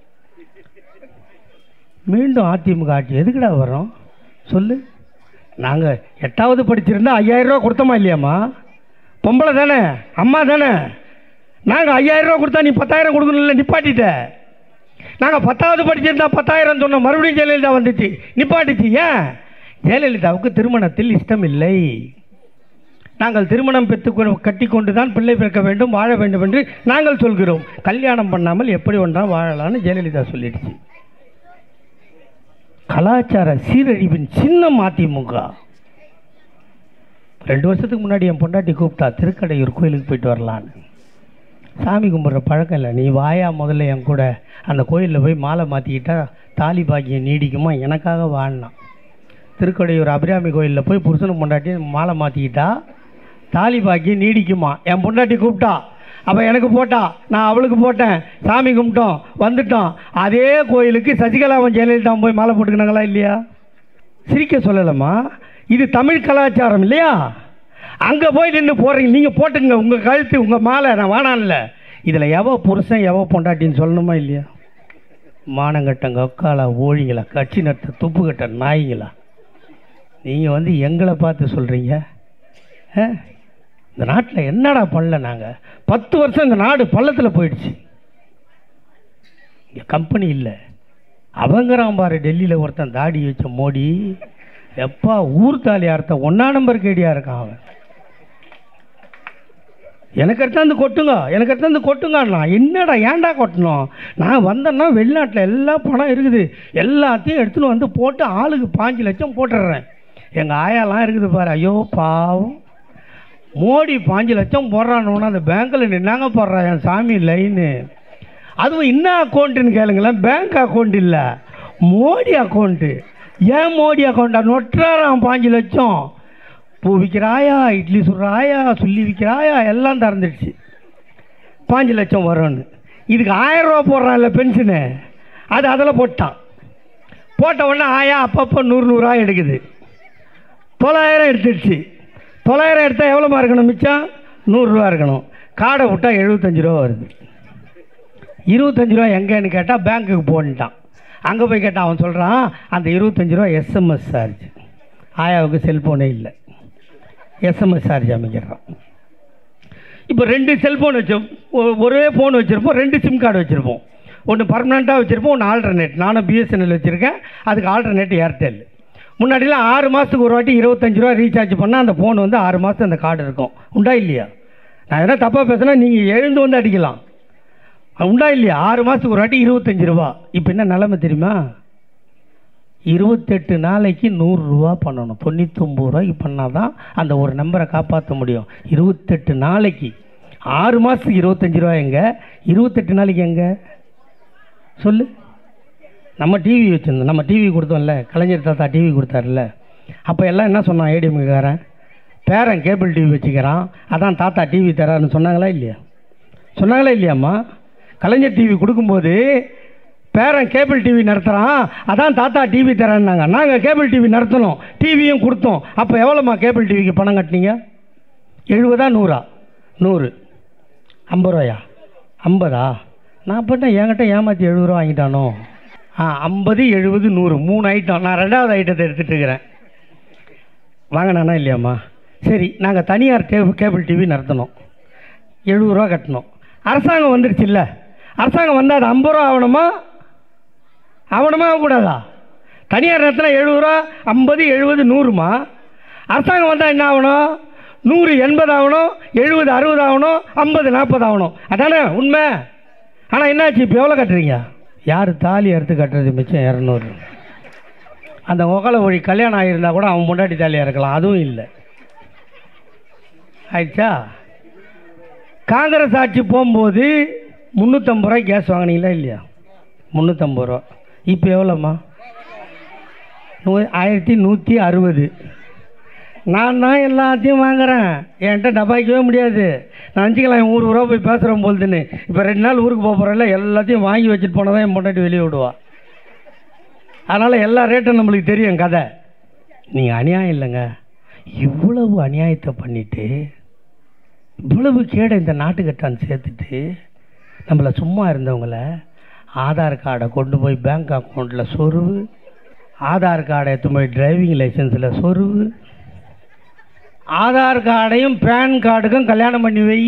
மீண்டும் அதிமுக ஆட்சி எதுக்குடா வரோம் சொல்லு நாங்கள் எட்டாவது படிச்சிருந்தா ஐயாயிரம் ரூபா கொடுத்தோமா இல்லையாம்மா பொம்பளை தானே அம்மா தானே நாங்கள் ஐயாயிரம் ரூபா கொடுத்தா நீ பத்தாயிரம் கொடுக்கணும்ல நிப்பாட்டிட்ட நாங்கள் பத்தாவது படிச்சிருந்தா பத்தாயிரம் சொன்னோம் மறுபடியும் ஜெயலலிதா வந்துச்சு நிப்பாட்டிச்சு ஏன் ஜெயலலிதாவுக்கு திருமணத்தில் இஷ்டம் இல்லை நாங்கள் திருமணம் பெற்று கட்டி கொண்டு தான் பிள்ளை பிறக்க வேண்டும் வாழ வேண்டும் என்று நாங்கள் சொல்கிறோம் கல்யாணம் பண்ணாமல் எப்படி ஒன்றா வாழலாம்னு ஜெயலலிதா சொல்லிடுச்சு கலாச்சார சீரழிவின் சின்னம் அதிமுக ரெண்டு வருஷத்துக்கு முன்னாடி என் பொண்டாட்டி கூப்பிட்டா திருக்கடையூர் கோயிலுக்கு போயிட்டு வரலான்னு சாமி கும்பிட்ற பழக்கம் இல்லை நீ வாயா முதல்ல என் கூட அந்த கோயிலில் போய் மாலை மாற்றிக்கிட்டா தாலி பாக்கியம் நீடிக்குமா எனக்காக வாழ்னான் திருக்கடையூர் அபிராமி கோயிலில் போய் புருஷனும் பொண்டாட்டி மாலை மாற்றிக்கிட்டா தாலி பாக்கியம் நீடிக்குமா என் பொண்டாட்டி கூப்பிட்டா அப்போ எனக்கு போட்டா நான் அவளுக்கு போட்டேன் சாமி கும்பிட்டோம் வந்துட்டோம் அதே கோயிலுக்கு சசிகலாவும் ஜெயலலிதாவும் போய் மாலை போட்டுக்கினாங்களா இல்லையா சிரிக்க சொல்லலம்மா இது தமிழ் கலாச்சாரம் இல்லையா அங்கே போய் நின்று போடுறீங்க நீங்கள் போட்டுங்க உங்கள் கழுத்து உங்கள் மாலை நான் வேணாம்ல இதில் எவ புருஷன் எவ பொண்டாட்டின்னு சொல்லணுமா இல்லையா மானங்கட்டங்க ஒக்காலா ஓழிங்களா கட்சி நட்ட துப்பு கட்ட நாய்ங்களா நீங்கள் வந்து எங்களை பார்த்து சொல்கிறீங்க இந்த நாட்டில் என்னடா பண்ணல நாங்கள் பத்து வருஷம் இந்த நாடு பள்ளத்தில் போயிடுச்சு இங்கே கம்பெனி இல்லை அவங்கிறான் பாரு டெல்லியில் ஒருத்தன் தாடி வச்ச மோடி எப்பா ஊர் தாலி அர்த்தம் ஒன்றா நம்பர் கேடியாக இருக்கான் அவன் எனக்கு எடுத்தாந்து கொட்டுங்க எனக்கு எடுத்தாந்து கொட்டுங்கண்ணா என்னடா ஏன்டா கொட்டணும் நான் வந்தேன்னா வெளிநாட்டில் எல்லா பணம் இருக்குது எல்லாத்தையும் எடுத்துன்னு வந்து போட்டு ஆளுக்கு பாஞ்சு லட்சம் போட்டுடுறேன் எங்கள் ஆயாலாம் இருக்குது பாரு ஐயோ பாவம் மோடி பாஞ்சு லட்சம் போடுறான்னு அந்த பேங்க்கில் நின்னாங்க போடுறா என் சாமி லைனு அதுவும் என்ன அக்கௌண்ட்டுன்னு கேளுங்களேன் பேங்க் அக்கௌண்ட் இல்லை மோடி அக்கௌண்ட்டு ஏன் மோடி அக்கௌண்ட்டா நொட்டுறாராம் பாஞ்சு லட்சம் பூ விற்கிறாயா இட்லி சுடுறாயா சொல்லி விற்கிறாயா எல்லாம் திறந்துடுச்சு பாஞ்சு லட்சம் வரும்னு இதுக்கு ஆயிரம் ரூபா போடுறான் இல்லை பென்ஷனு அது அதில் போட்டான் போட்ட உடனே ஆயா அப்பப்போ நூறு நூறுரூவா எடுக்குது தொள்ளாயிரம் எடுத்துடுச்சு தொள்ளாயிரம் எடுத்தால் எவ்வளோமா இருக்கணும் மிச்சம் நூறுரூவா இருக்கணும் காடை விட்டால் எழுபத்தஞ்சு ரூபா வருது இருபத்தஞ்சு ரூபா எங்கேன்னு கேட்டால் பேங்க்குக்கு போன்ட்டான் அங்கே போய் கேட்டால் அவன் சொல்கிறான் அந்த இருபத்தஞ்சு ரூபா எஸ்எம்எஸ் சார்ஜ் ஆயாவுக்கு செல்ஃபோனே இல்லை எஸ்எம்எஸ் சார்ஜ் அமைக்கிறான் இப்போ ரெண்டு செல்ஃபோன் வச்சோம் ஒ- ஒரே ஃபோன் வச்சுருப்போம் ரெண்டு சிம் கார்டு வச்சுருப்போம் ஒன்று பர்மனெண்ட்டாக வச்சுருப்போம் ஒன்று ஆல்டர்னேட் நானும் பிஎஸ்என்எல் வச்சுருக்கேன் அதுக்கு ஆல்டர்னேட் ஏர்டெல் முன்னாடிலாம் ஆறு மாதத்துக்கு ஒரு வாட்டி இருபத்தஞ்சு ரூபா ரீசார்ஜ் பண்ணால் அந்த ஃபோன் வந்து ஆறு மாதம் அந்த கார்டு இருக்கும் உண்டா இல்லையா நான் எதனா தப்பாக பேசுனா நீங்கள் எழுந்து வந்து அடிக்கலாம் உண்டா இல்லையா ஆறு மாதத்துக்கு ஒரு வாட்டி இருபத்தஞ்சு ரூபா இப்போ என்ன நிலமை தெரியுமா இருபத்தெட்டு நாளைக்கு நூறுரூவா பண்ணணும் தொண்ணூத்தொம்பது ரூபாய்க்கு பண்ணால் தான் அந்த ஒரு நம்பரை காப்பாற்ற முடியும் இருபத்தெட்டு நாளைக்கு ஆறு மாதத்துக்கு இருபத்தஞ்சு ரூபா எங்க இருபத்தெட்டு நாளைக்கு எங்க சொல்லு நம்ம டிவி வச்சுருந்தோம் நம்ம டிவி கொடுத்தோம்ல கலைஞர் தாத்தா டிவி கொடுத்தாருல்ல அப்போ எல்லாம் என்ன சொன்னான் ஏடிஎம்காரன் பேரன் கேபிள் டிவி வச்சுக்கிறான் அதான் தாத்தா டிவி தரான்னு சொன்னாங்களா இல்லையா சொன்னாங்களா இல்லையாம்மா கலைஞர் டிவி கொடுக்கும்போது பேரன் கேபிள் டிவி நடத்துகிறான் அதான் தாத்தா டிவி தரேன்னாங்க நாங்கள் கேபிள் டிவி நடத்தினோம் டிவியும் கொடுத்தோம் அப்போ எவ்வளோம்மா கேபிள் டிவிக்கு பணம் கட்டினீங்க எழுபதா நூறா நூறு ஐம்பது ரூபாயா ஐம்பதா நான் பண்ண என்கிட்ட ஏமாற்றி எழுபது ரூபா வாங்கிட்டானோ ஆ ஐம்பது எழுபது நூறு மூணு ஐட்டம் நான் ரெண்டாவது ஐட்டத்தை எடுத்துகிட்டு இருக்கிறேன் வாங்கினானா இல்லையாம்மா சரி நாங்கள் தனியார் டே கேபிள் டிவி நடத்தினோம் எழுபது ரூபா கட்டணும் அரசாங்கம் வந்துருச்சுல்ல அரசாங்கம் வந்தால் அது ஐம்பது ரூபா ஆகணுமா ஆகணுமா கூடாதா தனியார் நேரத்தில் எழுபது ரூபா ஐம்பது எழுபது நூறுமா அரசாங்கம் வந்தால் என்ன ஆகணும் நூறு எண்பது ஆகணும் எழுபது அறுபது ஆகணும் ஐம்பது நாற்பது ஆகணும் அதானே உண்மை ஆனால் என்னாச்சு இப்போ எவ்வளோ கட்டுறீங்க யார் தாலி அறுத்து கட்டுறது மிச்சம் இரநூறு அந்த ஒகலை வழி கல்யாணம் ஆகியிருந்தா கூட அவன் முன்னாடி தாலியாக இருக்கலாம் அதுவும் இல்லை ஆயிடுச்சா காங்கிரஸ் ஆட்சி போகும்போது முந்நூற்றம்பது ரூபாய் கேஸ் வாங்கினீங்களா இல்லையா முந்நூற்றம்பது ரூபா இப்போ எவ்வளோம்மா நூ ஆயிரத்தி நூற்றி அறுபது நான் தான் எல்லாத்தையும் வாங்குறேன் என்கிட்ட டபாய்க்கவே முடியாது நான் அஞ்சுக்கலாம் என் ஊருக்கு ரூபா போய் பேசுகிறேன் போல்துன்னு இப்போ ரெண்டு நாள் ஊருக்கு போக போகிறேன்ல எல்லாத்தையும் வாங்கி வச்சுட்டு போனால் தான் என் பொண்டாட்டி வெளியே விடுவா அதனால் எல்லா ரேட்டும் நம்மளுக்கு தெரியும் கதை நீங்கள் அநியாயம் இல்லைங்க இவ்வளவு அநியாயத்தை பண்ணிவிட்டு இவ்வளவு கேடை இந்த நாட்டுக்கட்டான் சேர்த்துட்டு நம்மளை சும்மா இருந்தவங்கள ஆதார் கார்டை கொண்டு போய் பேங்க் அக்கௌண்ட்டில் சொருவு ஆதார் கார்டை எடுத்து போய் டிரைவிங் லைசன்ஸில் சொருவு ஆதார் கார்டையும் பேன் கார்டுக்கும் கல்யாணம் பண்ணி வை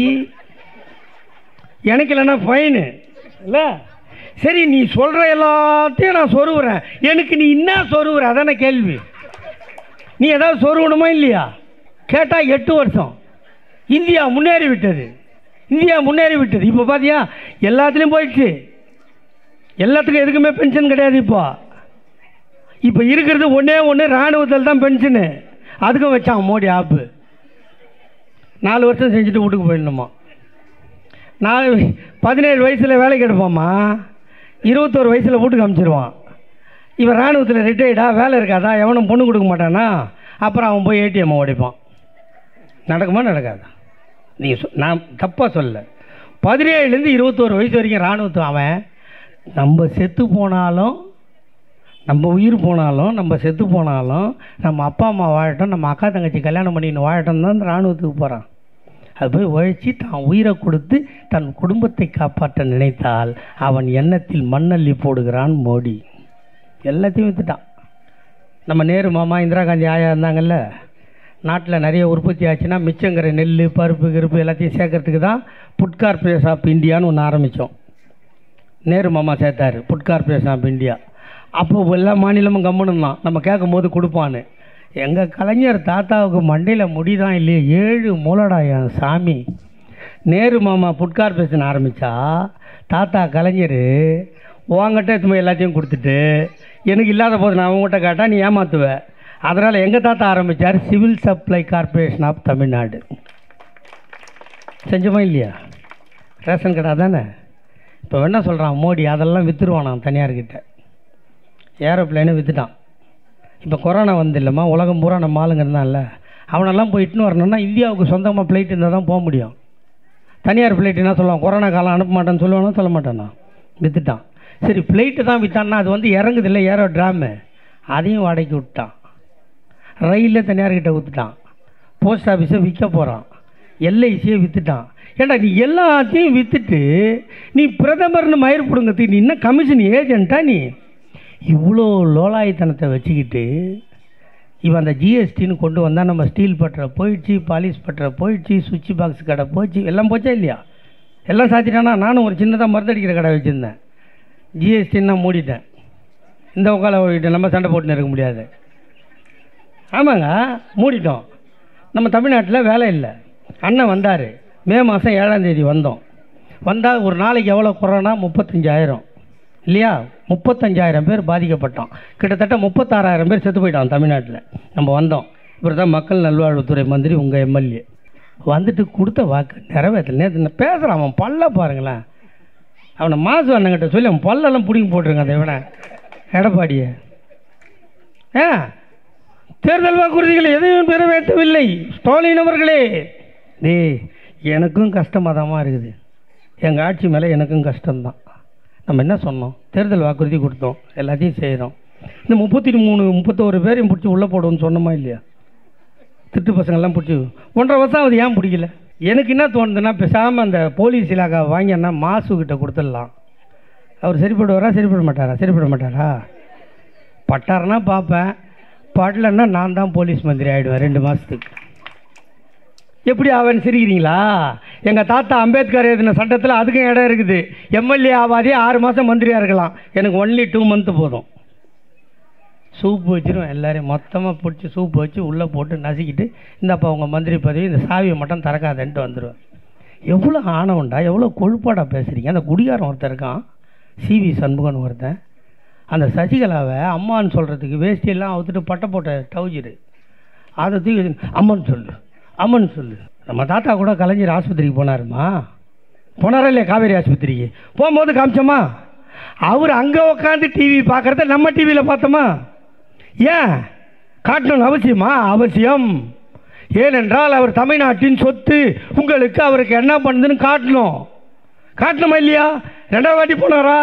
எனக்கு இல்லைன்னா ஃபைனு இல்லை சரி நீ சொல்கிற எல்லாத்தையும் நான் சொருவுறேன் எனக்கு நீ என்ன சொருவுற அதான கேள்வி நீ ஏதாவது சொருகணுமா இல்லையா கேட்டால் எட்டு வருஷம் இந்தியா முன்னேறி விட்டது இந்தியா முன்னேறி விட்டது இப்போ பார்த்தியா எல்லாத்துலேயும் போயிடுச்சு எல்லாத்துக்கும் எதுக்குமே பென்ஷன் கிடையாது இப்போ இப்போ இருக்கிறது ஒன்றே ஒன்று இராணுவத்தில் தான் பென்ஷனு அதுக்கும் வச்சான் மோடி ஆப்பு நாலு வருஷம் செஞ்சுட்டு வீட்டுக்கு போயிடணுமா நாலு பதினேழு வயசில் வேலைக்கு எடுப்போம்மா இருபத்தோரு வயசில் வீட்டுக்கு அனுப்பிச்சிருவான் இவன் இராணுவத்தில் ரிட்டையர்டா வேலை இருக்காதா எவனும் பொண்ணு கொடுக்க மாட்டானா அப்புறம் அவன் போய் ஏடிஎம் உடைப்பான் நடக்குமா நடக்காதா நீங்கள் சொ நான் தப்பாக சொல்ல பதினேழுலேருந்து இருபத்தோரு வயசு வரைக்கும் இராணுவத்து அவன் நம்ம செத்து போனாலும் நம்ம உயிர் போனாலும் நம்ம செத்து போனாலும் நம்ம அப்பா அம்மா வாழட்டும் நம்ம அக்கா தங்கச்சி கல்யாணம் பண்ணின்னு வாழட்டும் தான் இராணுவத்துக்கு போகிறான் அது போய் உழைச்சி தான் உயிரை கொடுத்து தன் குடும்பத்தை காப்பாற்ற நினைத்தால் அவன் எண்ணத்தில் மண்ணள்ளி போடுகிறான் மோடி எல்லாத்தையும் விற்றுட்டான் நம்ம நேரு மாமா இந்திரா காந்தி ஆயா இருந்தாங்கல்ல நாட்டில் நிறைய உற்பத்தி ஆச்சுன்னா மிச்சங்கிற நெல் பருப்பு கிருப்பு எல்லாத்தையும் சேர்க்கறதுக்கு தான் புட் கார்பரேஷன் ஆஃப் இந்தியான்னு ஒன்று ஆரம்பித்தோம் நேரு மாமா சேர்த்தாரு புட் கார்பரேஷன் ஆஃப் இந்தியா அப்போ எல்லா மாநிலமும் கம்முன்னு தான் நம்ம கேட்கும் போது கொடுப்பான்னு எங்கள் கலைஞர் தாத்தாவுக்கு மண்டையில் முடிதான் இல்லையே ஏழு மூலடா என் சாமி நேரு மாமா புட் கார்பரேஷன் ஆரம்பித்தா தாத்தா கலைஞர் உங்ககிட்ட எடுத்து எல்லாத்தையும் கொடுத்துட்டு எனக்கு இல்லாத போது நான் உங்ககிட்ட கேட்டால் நீ ஏமாத்துவ அதனால் எங்கள் தாத்தா ஆரம்பித்தார் civil supply corporation of Tamil Nadu செஞ்சோமா இல்லையா ரேஷன் கடை தானே இப்போ என்ன சொல்கிறான் மோடி அதெல்லாம் விற்றுருவானான் தனியார்கிட்ட ஏரோப்ளேனு விற்றுட்டான் இப்போ கொரோனா வந்து இல்லைம்மா உலகம் பூரா நம்ம ஆளுங்க இருந்தான்ல அவனெல்லாம் போய் இட்டுன்னு வரணும்னா இந்தியாவுக்கு சொந்தமாக ஃப்ளைட் இருந்தால் தான் போக முடியும் தனியார் ஃப்ளைட் என்ன சொல்லுவான் கொரோனா காலம் அனுப்ப மாட்டேன்னு சொல்லுவானா சொல்ல மாட்டானா விற்றுட்டான் சரி ஃப்ளைட்டு தான் விற்றான்னா அது வந்து இறங்குது இல்லை ஏரோ ட்ராமு அதையும் வாடகைக்கு விட்டான் ரயிலில் தனியார்கிட்ட விற்றுட்டான் போஸ்ட் ஆஃபீஸை விற்க போகிறான் எல்ஐசியை விற்றுட்டான் ஏண்டா நீ எல்லாத்தையும் விற்றுட்டு நீ பிரதமர்னு மயிர் பிடுங்கிறதுக்கு நீ என்ன கமிஷன் ஏஜென்ட்டா நீ இவ்வளோ லோலாயத்தனத்தை வச்சுக்கிட்டு இவன் அந்த ஜிஎஸ்டின்னு கொண்டு வந்தால் நம்ம ஸ்டீல் பட்டறை போயிடுச்சு பாலிஷ் பட்டறை போயிடுச்சு சுவிட்ச் பாக்ஸ் கடை போச்சு எல்லாம் போச்சா இல்லையா எல்லாம் சாத்திட்டானா நானும் ஒரு சின்னதாக மருந்தடிக்கிற கடை வச்சுருந்தேன் ஜிஎஸ்டின்னு நான் மூடிட்டேன் இந்த உட்கால ஓடிட்டு நம்ம சண்டை போட்டுன்னு இருக்க முடியாது ஆமாங்க மூடிட்டோம் நம்ம தமிழ்நாட்டில் வேலை இல்லை அண்ணன் வந்தார் மே மாதம் ஏழாம் தேதி வந்தோம் வந்தால் ஒரு நாளைக்கு எவ்வளோ கொரோனா முப்பத்தஞ்சாயிரம் இல்லையா முப்பத்தஞ்சாயிரம் பேர் பாதிக்கப்பட்டோம் கிட்டத்தட்ட முப்பத்தாறாயிரம் பேர் செத்து போயிட்டான் தமிழ்நாட்டில் நம்ம வந்தோம் இவர் தான் மக்கள் நல்வாழ்வுத்துறை மந்திரி உங்கள் எம்எல்ஏ வந்துட்டு கொடுத்த வாக்கு நிறைவேற்றல நேற்று பேசுகிறான் அவன் பல்ல பாருங்களேன் அவனை மாசு அண்ணங்கிட்ட சொல்லி அவன் பல்லெல்லாம் பிடிங்கி போட்டிருங்க அந்த இவனை எடப்பாடியை ஆ தேர்தல் வாக்குறுதிகள் எதையும் நிறைவேற்றவில்லை ஸ்டாலின் அவர்களே டேய் எனக்கும் கஷ்டமாக இருக்குது எங்கள் ஆட்சி மேலே எனக்கும் கஷ்டம்தான் நம்ம என்ன சொன்னோம் தேர்தல் வாக்குறுதி கொடுத்தோம் எல்லாத்தையும் செய்கிறோம் இந்த முப்பத்தி மூணு முப்பத்தோரு பேரையும் பிடிச்சி உள்ளே போடுவோம்னு சொன்னோமா இல்லையா திட்டு பசங்கள்லாம் பிடிச்சி ஒன்றரை வருஷம் அது ஏன் பிடிக்கல எனக்கு என்ன தோணுதுன்னா பேசாமல் அந்த போலீஸ் இலாக்கா வாங்கினா மாசுக்கிட்ட கொடுத்துடலாம் அவர் சரிப்படுவாரா சரிப்பட மாட்டாரா சரிப்பட மாட்டாரா பட்டாருன்னா பார்ப்பேன் படலன்னா நான் தான் போலீஸ் மந்திரி ஆகிடுவேன் ரெண்டு மாதத்துக்கு எப்படி ஆவேன்னு சிரிக்கிறீங்களா எங்கள் தாத்தா அம்பேத்கர் எழுதின சட்டத்தில் அதுக்கும் இடம் இருக்குது எம்எல்ஏ ஆவாதே ஆறு மாதம் மந்திரியாக இருக்கலாம் எனக்கு ஒன்லி டூ மந்த்து போதும் சூப்பு வச்சிருவேன் எல்லாரையும் மொத்தமாக பிடிச்சி சூப்பு வச்சு உள்ளே போட்டு நசுக்கிட்டு இந்தப்பா உங்கள் மந்திரி பதவி இந்த சாவியை மட்டும் திறக்காதன்ட்டு வந்துடுவேன் எவ்வளோ ஆணவண்டா எவ்வளோ கொழுப்பாடா பேசுகிறீங்க அந்த குடிகாரன் ஒருத்தன் இருக்கான் சிவி சண்முகன் ஒருத்தன் அந்த சசிகலாவை அம்மான்னு சொல்கிறதுக்கு வேஷ்டியெல்லாம் அவுத்துட்டு பட்டை போட்ட டவுஜரு அதை தூக்கி வச்சு, அம்மன் சொல்லு அம்மன் சொல்லு நம்ம தாத்தா கூட கலைஞர் ஆஸ்பத்திரிக்கு போனாருமா போனாரா இல்லையா காவேரி ஆஸ்பத்திரிக்கு போகும்போது காமிச்சோமா அவர் அங்கே உட்காந்து டிவி பார்க்குறத நம்ம டிவியில் பார்த்தோமா ஏன் காட்டணும் அவசியமா அவசியம் ஏனென்றால் அவர் தமிழ்நாட்டின் சொத்து உங்களுக்கு அவருக்கு என்ன பண்ணுதுன்னு காட்டணும் காட்டணுமா இல்லையா ரெண்டாவது வாட்டி போனாரா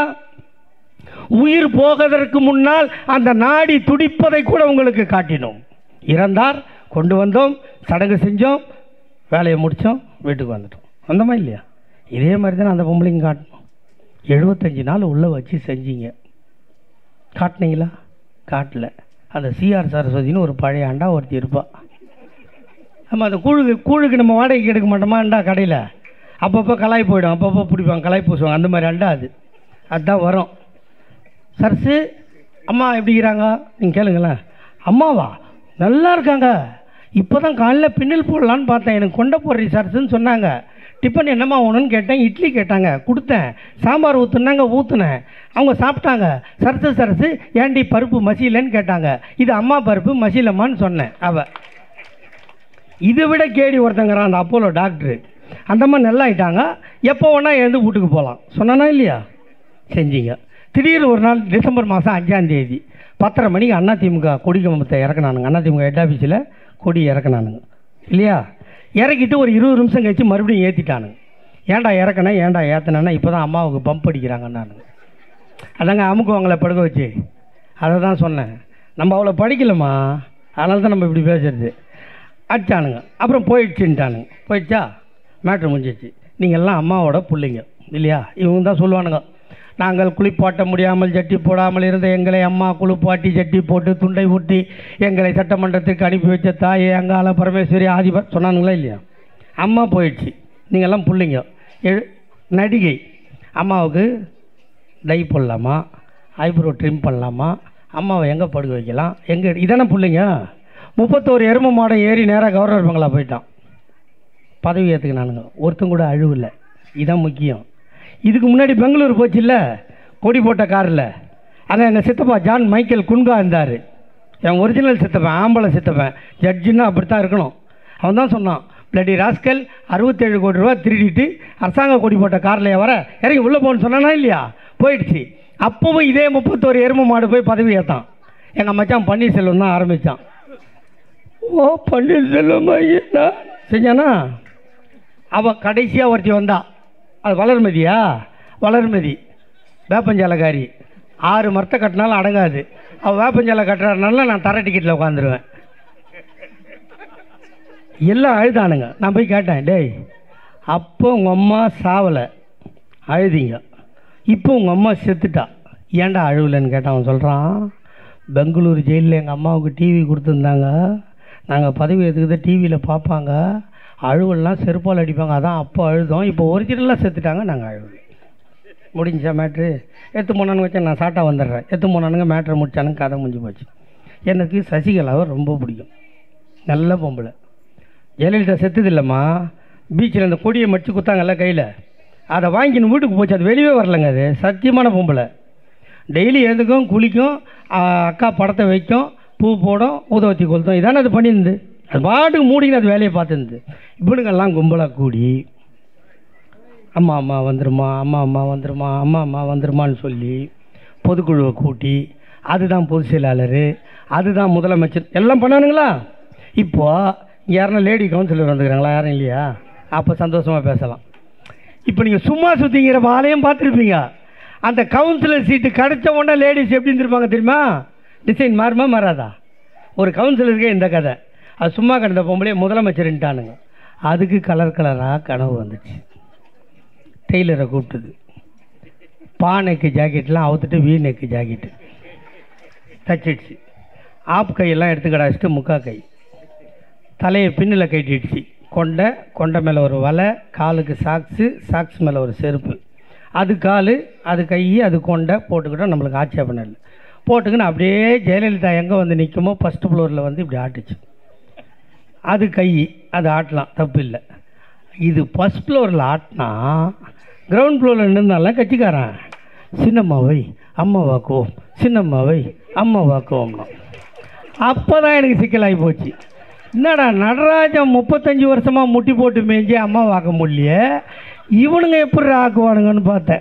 உயிர் போவதற்கு முன்னால் அந்த நாடி துடிப்பதை கூட உங்களுக்கு காட்டினோம் இறந்தார் கொண்டு வந்தோம் சடங்கு செஞ்சோம் வேலையை முடித்தோம் வீட்டுக்கு வந்துட்டோம் வந்தோமா இல்லையா இதே மாதிரி தான் அந்த பொம்பளைங்க காட்டணும் எழுபத்தஞ்சு நாள் உள்ளே வச்சு செஞ்சீங்க காட்டினீங்களா காட்டல அந்த சிஆர் சரஸ்வதினு ஒரு பழைய அண்டா ஒருத்தி இருப்பாள் ஆமாம் அந்த கூழுக்கு கூழுக்கு நம்ம வாடகைக்கு எடுக்க மாட்டோமா அண்டா கடையில் அப்பப்போ கலாய் போயிடும் அப்பப்போ பிடிப்பாங்க கலாய் பூசுவாங்க அந்த மாதிரி அண்டா அது அதுதான் வரும் சரசு அம்மா எப்படி இருக்கிறாங்க நீங்கள் கேளுங்களேன் அம்மாவா நல்லா இருக்காங்க இப்போ தான் காலைல பின்னல் போடலான்னு பார்த்தேன் எனக்கு கொண்ட போடுறீ சரசுன்னு சொன்னாங்க டிஃபன் என்னம்மா வேணும்னு கேட்டேன் இட்லி கேட்டாங்க கொடுத்தேன் சாம்பார் ஊற்றுனாங்க ஊற்றுனேன் அவங்க சாப்பிட்டாங்க சரசு சரசு ஏண்டி பருப்பு மசியலன்னு கேட்டாங்க இது அம்மா பருப்பு மசிலம்மான்னு சொன்னேன் அவள் இதை விட கேடி ஒருத்தங்கிறான் அந்த அப்போலோ டாக்டரு அந்த மாதிரி நல்லா ஆயிட்டாங்க எப்போ வேணா எழுந்து வீட்டுக்கு போகலாம் சொன்னானா இல்லையா செஞ்சீங்க திடீர்னு ஒரு நாள் டிசம்பர் மாதம் அஞ்சாம் தேதி பத்தரை மணிக்கு அதிமுக கொடி கம்பத்தை இறக்குனானுங்க அதிமுக ஹெட் ஆஃபீஸில் கொடி இறக்குனானுங்க இல்லையா இறக்கிட்டு ஒரு இருபது நிமிஷம் கழிச்சு மறுபடியும் ஏற்றிட்டானுங்க ஏன்டா இறக்குனேன் ஏன்டா ஏற்றினேன்னா இப்போ தான் அம்மாவுக்கு பம்ப் அடிக்கிறாங்கன்னானுங்க அதாங்க அமுக்குவாங்களே படுக்க வச்சு அதை தான் சொன்னேன் நம்ம அவ்வளோ படிக்கலம்மா அதனால தான் நம்ம இப்படி பேசுறது அடிச்சானுங்க அப்புறம் போயிடுச்சுன்ட்டானுங்க போயிடுச்சா மேட்ரு முடிஞ்சிச்சு நீங்கள் எல்லாம் அம்மாவோட பிள்ளைங்க இல்லையா இவங்க தான் சொல்லுவானுங்க நாங்கள் குளிப்பாட்ட முடியாமல் ஜட்டி போடாமல் இருந்த எங்களை அம்மா குளிப்பாட்டி ஜட்டி போட்டு துண்டை ஊட்டி எங்களை சட்டமன்றத்துக்கு அனுப்பி வச்ச தாயே அங்காள பரமேஸ்வரி ஆதிபர் சொன்னானுங்களா இல்லையா அம்மா போயிடுச்சு நீங்கள்லாம் பிள்ளைங்க எழு நடிகை அம்மாவுக்கு டை போடலாமா ஐப்ரோ ட்ரிம் பண்ணலாமா அம்மாவை எங்கே படுக்க வைக்கலாம் எங்கே இதானே பிள்ளைங்க முப்பத்தோரு எரும மாடம் ஏறி நேராக கவர்னர் பங்களா போயிட்டான் பதவி ஏற்றுக்கினானுங்க ஒருத்தன் கூட அழுவில்லை இதான் முக்கியம் இதுக்கு முன்னாடி பெங்களூர் போச்சுல்ல கொடி போட்ட காரில் அங்கே எங்கள் சித்தப்பா ஜான் மைக்கேல் குன்கா இருந்தார் என் ஒரிஜினல் சித்தப்பன் ஆம்பளை சித்தப்பன் ஜட்ஜுன்னா அப்படித்தான் இருக்கணும் அவன் தான் சொன்னான் பிளடி ராஸ்கல் அறுபத்தேழு கோடி ரூபா திருடிட்டு அரசாங்க கொடி போட்ட காரில் வர இறங்கி உள்ளே போகணும்னு சொன்னானா இல்லையா போயிடுச்சு அப்பவும் இதே முப்பத்தோரு எரும மாடு போய் பதவி ஏற்றான் எங்கள் மச்சான் பன்னீர்செல்வம் தான் ஆரம்பித்தான் ஓ பன்னீர்செல்வம் ஐயா செஞ்சானா அவன் கடைசியாக ஒருத்தி வந்தா அது வளர்மதியா வளர்மதி வேப்பஞ்சாலக்காரி ஆறு மரத்தை கட்டினாலும் அடங்காது அவள் வேப்பஞ்சாலை கட்டுறதுனால நான் தர டிக்கெட்டில் உட்காந்துருவேன் எல்லாம் அழுதானுங்க நான் போய் கேட்டேன் டேய் அப்போ உங்கள் அம்மா சாவலை அழுதிங்க இப்போ உங்கள் அம்மா செத்துட்டா ஏன்டா அழுவலைன்னு கேட்டான் அவன் சொல்கிறான் பெங்களூர் ஜெயிலில் எங்கள் அம்மாவுக்கு டிவி கொடுத்துருந்தாங்க நாங்கள் பதவி எடுத்துக்கிட்டு டிவியில் பார்ப்பாங்க அழுவலாம் செருப்பால் அடிப்பாங்க அதான் அப்போ அழுதோம் இப்போ ஒரிஜினலாக செத்துட்டாங்க நாங்கள் அழுவலை முடிஞ்சா மேட்ரு எத்து போனானுங்க வச்சா நான் சாட்டாக வந்துடுறேன் எத்து போனானுங்க மேட்ரை முடிச்சானுங்க கதை முடிஞ்சு போச்சு எனக்கு சசிகலாவை ரொம்ப பிடிக்கும் நல்ல பொம்பளை ஜெயலலிதா செத்துது இல்லைம்மா பீச்சில் அந்த கொடியை மடிச்சு குத்தாங்கல்ல கையில் அதை வாங்கின்னு வீட்டுக்கு போச்சு அது வெளியே வரலங்க அது சத்தியமான பொம்பளை டெய்லி எழுந்துக்கும் குளிக்கும் ஆ, அக்கா படத்தை வைக்கும் பூ போடும் ஊதவத்தி கொளுத்தும் இதானே அது பண்ணியிருந்து அது பாட்டுக்கு மூடின்னு அது வேலையை பார்த்துருந்து இவனுங்கெல்லாம் கும்பலாக கூடி அம்மா அம்மா வந்துருமா அம்மா அம்மா வந்துருமா அம்மா அம்மா வந்துருமான்னு சொல்லி பொதுக்குழுவை கூட்டி அதுதான் பொதுச் செயலாளர் அதுதான் முதலமைச்சர் எல்லாம் பண்ணானுங்களா இப்போ இங்கே யாருன்னா லேடி கவுன்சிலர் வந்துக்கிறாங்களா யாரும் இல்லையா அப்போ சந்தோஷமாக பேசலாம் இப்போ நீங்கள் சும்மா சுற்றிங்கிற ஆளையும் பார்த்துருப்பீங்க அந்த கவுன்சிலர் சீட்டு கிடைச்ச உடனே லேடிஸ் எப்படி இருந்திருப்பாங்க தெரியுமா டிசைன் மாறுமா மாறாதா ஒரு கவுன்சிலருக்கே இந்த கதை அது சும்மா கிடந்த பொம்பளையே முதலமைச்சர்ன்ட்டானுங்க அதுக்கு கலர் கலராக கனவு வந்துச்சு டெய்லரை கூப்பிட்டது பா நெக்கு ஜாக்கெட்லாம் அவுத்துட்டு வீ நெக்கு ஜாக்கெட்டு தச்சிடுச்சு ஆப் கையெல்லாம் எடுத்து கடாச்சிட்டு முக்கா கை தலையை பின்னில் கட்டிடுச்சு கொண்டை கொண்டை மேலே ஒரு வலை காலுக்கு சாக்ஸு சாக்ஸ் மேலே ஒரு செருப்பு அது கால் அது கை அது கொண்டை போட்டுக்கிட்டோம் நம்மளுக்கு ஆட்சேபணம் இல்லை போட்டுக்கின்னு அப்படியே ஜெயலலிதா எங்கே வந்து நிற்குமோ ஃபஸ்ட்டு ஃப்ளோரில் வந்து இப்படி ஆட்டுச்சு அது கை அது ஆட்டலாம் தப்பு இல்லை இது ஃபஸ்ட் ஃப்ளோரில் ஆட்டினா கிரவுண்ட் ஃப்ளோரில் நின்றுந்தாலும் கட்சிக்காரன் சின்னம்மாவை அம்மாவாக்குவோம் சின்னம்மாவை அம்மாவாக்குவோம்னா அப்போ தான் எனக்கு சிக்கலாகி போச்சு என்னடா நடராஜன் முப்பத்தஞ்சு வருஷமாக முட்டி போட்டு மேய்ஞ்சி அம்மா வாக்க முடியலையே இவனுங்க எப்படி ஆக்குவானுங்கன்னு பார்த்தேன்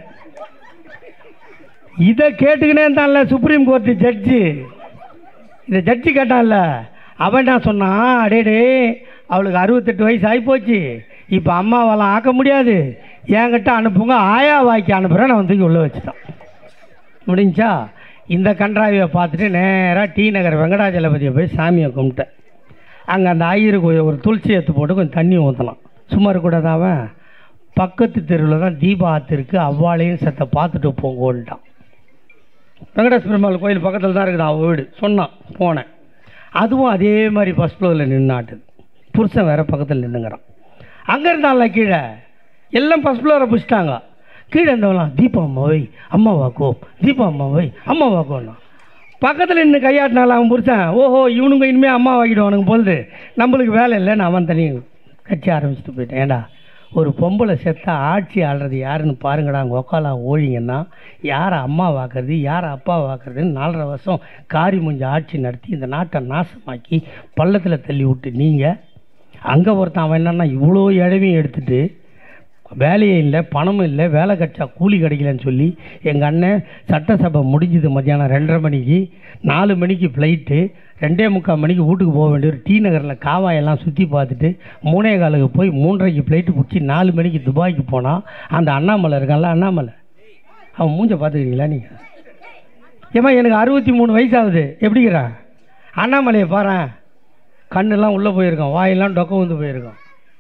இதை கேட்டுக்கினே தான்ல சுப்ரீம் கோர்ட்டு ஜட்ஜு இந்த ஜட்ஜி கேட்டான்ல அவன் என்ன சொன்னான் அடேடே அவளுக்கு அறுபத்தெட்டு வயசு ஆகிப்போச்சு இப்போ அம்மாவெல்லாம் ஆக்க முடியாது என்கிட்ட அனுப்புங்க ஆயா வாக்கி அனுப்புகிறேன் நான் தூக்கி உள்ளே வச்சுட்டான் முடிஞ்சா இந்த கன்றாவியை பார்த்துட்டு நேராக டி நகர் வெங்கடாஜலபதியை போய் சாமியை கும்பிட்டேன் அங்கே அந்த ஐயருக்கு ஒரு துளசி எடுத்து போட்டு கொஞ்சம் தண்ணி ஊற்றலாம் சும்மா இருக்கக்கூடாது அவன் பக்கத்து தெருவில் தான் தீபா ஆத்து இருக்குது அவ்வாளையும் செத்த பார்த்துட்டு போங்கோன்ட்டான் வெங்கடேஷ் பெருமாள் கோயில் பக்கத்தில் தான் இருக்குது அவன் வீடு சொன்னான் போனேன் அதுவும் அதே மாதிரி ஃபஸ்ட் ஃப்ளோரில் நின்னாட்டுது புருஷன் வேற பக்கத்தில் நின்றுங்கிறான் அங்கே இருந்தான்ல கீழே எல்லாம் ஃபஸ்ட் ஃப்ளோரை பிடிச்சிட்டாங்க கீழே இருந்தவங்களாம் தீபா அம்மாவை அம்மாவாக்கோ தீபா அம்மாவை அம்மாவாக்கோன்னா பக்கத்தில் நின்று கையாட்டினால அவன் புருஷன் ஓஹோ இவனுங்க இனிமேல் அம்மா வாங்கிடுவானுங்க பொழுது நம்மளுக்கு வேலை இல்லைன்னு அவன் தனி கட்சி ஆரம்பிச்சுட்டு போயிட்டேன் ஏண்டா ஒரு பொம்பளை செத்தா ஆட்சி ஆள்றது யாருன்னு பாருங்கடா அங்கே உக்காலா ஓழிங்கன்னா யாரை அம்மா வாக்குறது யாரை அப்பா வாக்குறதுன்னு நாலரை வருஷம் காரி முஞ்ச ஆட்சி நடத்தி இந்த நாட்டை நாசமாக்கி பள்ளத்தில் தள்ளி விட்டு நீங்கள் அங்கே ஒருத்தன் அவன் என்னன்னா இவ்வளோ இழவையும் எடுத்துட்டு வேலையே இல்லை பணமும் இல்லை வேலை கிடைச்சா கூலி கிடைக்கலன்னு சொல்லி எங்கள் அண்ணன் சட்டசபை முடிஞ்சுது மத்தியானம் ரெண்டரை மணிக்கு நாலு மணிக்கு ஃப்ளைட்டு ரெண்டே முக்கால் மணிக்கு வீட்டுக்கு போக வேண்டிய ஒரு டி நகரில் காவாயெல்லாம் சுற்றி பார்த்துட்டு மூணே காலுக்கு போய் மூன்றரைக்கு ஃப்ளைட்டு பிடிச்சி நாலு மணிக்கு துபாய்க்கு போனால் அந்த அண்ணாமலை இருக்கான்ல அண்ணாமலை அவன் மூஞ்ச பார்த்துக்கிறீங்களா நீங்கள் ஏம்மா எனக்கு அறுபத்தி மூணு வயசாகுது எப்படிங்கிறா அண்ணாமலையை பாரேன் கண்ணெல்லாம் உள்ளே போயிருக்கான் வாயெல்லாம் டொக்க வந்து போயிருக்கான்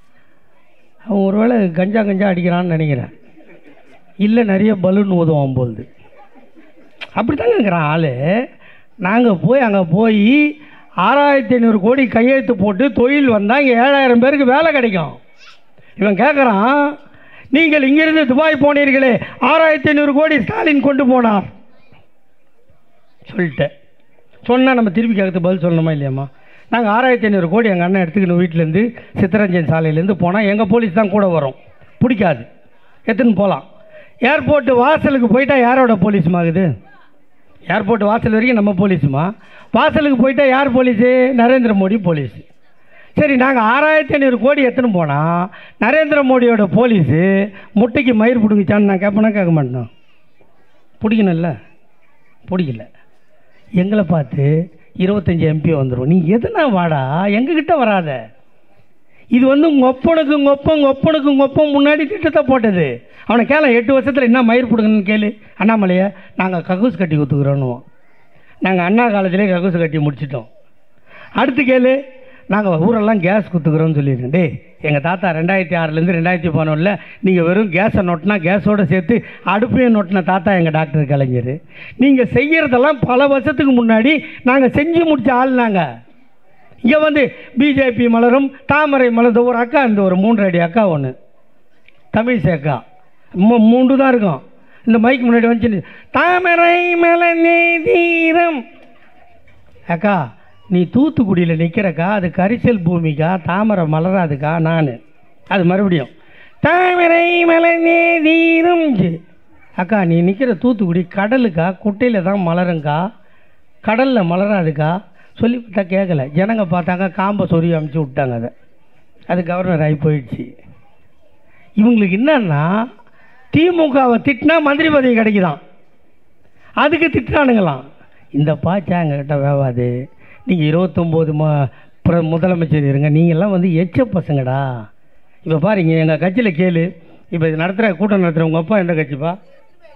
அவன் ஒருவேளை கஞ்சா கஞ்சா அடிக்கிறான்னு நினைக்கிறேன் இல்லை நிறைய பலூன் ஊதுவான் போகுது அப்படி தாங்க இருக்கிறான் ஆள் நாங்கள் போய் அங்கே போய் ஆறாயிரத்தி ஐநூறு கோடி கையெழுத்து போட்டு தொழில் வந்தால் இங்கே ஏழாயிரம் பேருக்கு வேலை கிடைக்கும் இவன் கேட்குறான் நீங்கள் இங்கிருந்து துபாய் போனீர்களே ஆறாயிரத்தி ஐநூறு கோடி ஸ்டாலின் கொண்டு போனார் சொல்லிட்டேன் சொன்னால் நம்ம திருப்பி கேட்கறது பதில் சொல்லணுமா இல்லையாம்மா நாங்கள் ஆறாயிரத்தி ஐநூறு கோடி எங்கள் அண்ணன் எடுத்துக்கணும் வீட்டிலேருந்து சித்தரஞ்சன் சாலையிலேருந்து போனால் எங்கள் போலீஸ் தான் கூட வரும் பிடிக்காது எடுத்துன்னு போகலாம் ஏர்போர்ட்டு வாசலுக்கு போயிட்டா யாரோட போலீஸுமா ஆகுது ஏர்போர்ட் வாசல் வரைக்கும் நம்ம போலீஸுமா வாசலுக்கு போயிட்டா யார் போலீஸு நரேந்திர மோடி போலீஸ் சரி நாங்கள் ஆறாயிரத்தி ஐநூறு கோடி எடுத்துன்னு போனால் நரேந்திர மோடியோட போலீஸு முட்டைக்கு மயிர் பிடுங்கிச்சான்னு நான் கேட்பேனா கேட்க மாட்டேன் பிடிக்கணும்ல பிடிக்கல எங்களை பார்த்து இருபத்தஞ்சி எம்பி வந்துடும் நீ எதுனா வாடா எங்ககிட்ட வராத இது வந்து உங்கள் ஒப்பனுக்கு உங்கள் ஒப்பம் உங்கள் ஒப்பனுக்கு உங்கள் ஒப்பம் முன்னாடி திட்டத்தை போட்டது அவனை கேள எட்டு வருஷத்தில் என்ன மயிர் பிடுங்கன்னு கேளு அண்ணாமலையை நாங்கள் கக்கூஸ் கட்டி கொடுத்துக்குறோன்னுவோம் நாங்கள் அண்ணா காலத்திலே கக்கூஸ் கட்டி முடிச்சிட்டோம் அடுத்து கேளு நாங்கள் ஊரெல்லாம் கேஸ் கொடுத்துக்குறோன்னு சொல்லியிருக்கோம் டேய் எங்கள் தாத்தா ரெண்டாயிரத்தி ஆறுலேருந்து ரெண்டாயிரத்தி பதினொன்றில் நீங்கள் வெறும் கேஸை நொட்டினா கேஸோடு சேர்த்து அடுப்பையும் நொட்டின தாத்தா எங்கள் டாக்டர் கலைஞர் நீங்கள் செய்கிறதெல்லாம் பல வருஷத்துக்கு முன்னாடி நாங்கள் செஞ்சு முடிச்ச ஆள் நாங்கள் இங்கே வந்து பிஜேபி மலரும் தாமரை மலர்ந்த ஒரு அக்கா இந்த ஒரு மூன்று அடி அக்கா ஒன்று தமிழிசை அக்கா மூ மூன்று தான் இருக்கும் இந்த மைக் முன்னாடி வந்து தாமரை மலர்ந்தே தீரம் அக்கா நீ தூத்துக்குடியில் நிற்கிறக்கா அது கரிசல் பூமிக்கா தாமரை மலராதுக்கா நான் அது மறுபடியும் தாமரை மலர்ந்தே தீரம் அக்கா நீ நிற்கிற தூத்துக்குடி கடலுக்கா குட்டையில் தான் மலருங்கா கடலில் மலராதுக்கா சொல்லிவிட்டா கேட்கல ஜனங்க பார்த்தாங்க காம்பை சொறி அமுச்சு விட்டாங்க அதை அது கவர்னர் ஆகி போயிடுச்சு இவங்களுக்கு என்னன்னா திமுகவை திட்டினா மந்திரி பதவி கிடைக்குதாம் அதுக்கு திட்டுறானுங்களாம் இந்த பாச்சா எங்ககிட்ட வேவாது நீங்கள் இருபத்தொம்போது ம பிர முதலமைச்சர் இருங்க நீங்கள்லாம் வந்து எச்ச பசங்கடா இப்போ பாருங்க எங்கள் கட்சியில் கேளு இப்போ இது நடத்துகிற கூட்டம் நடத்துகிற உங்கள் அப்பா எந்த கட்சிப்பா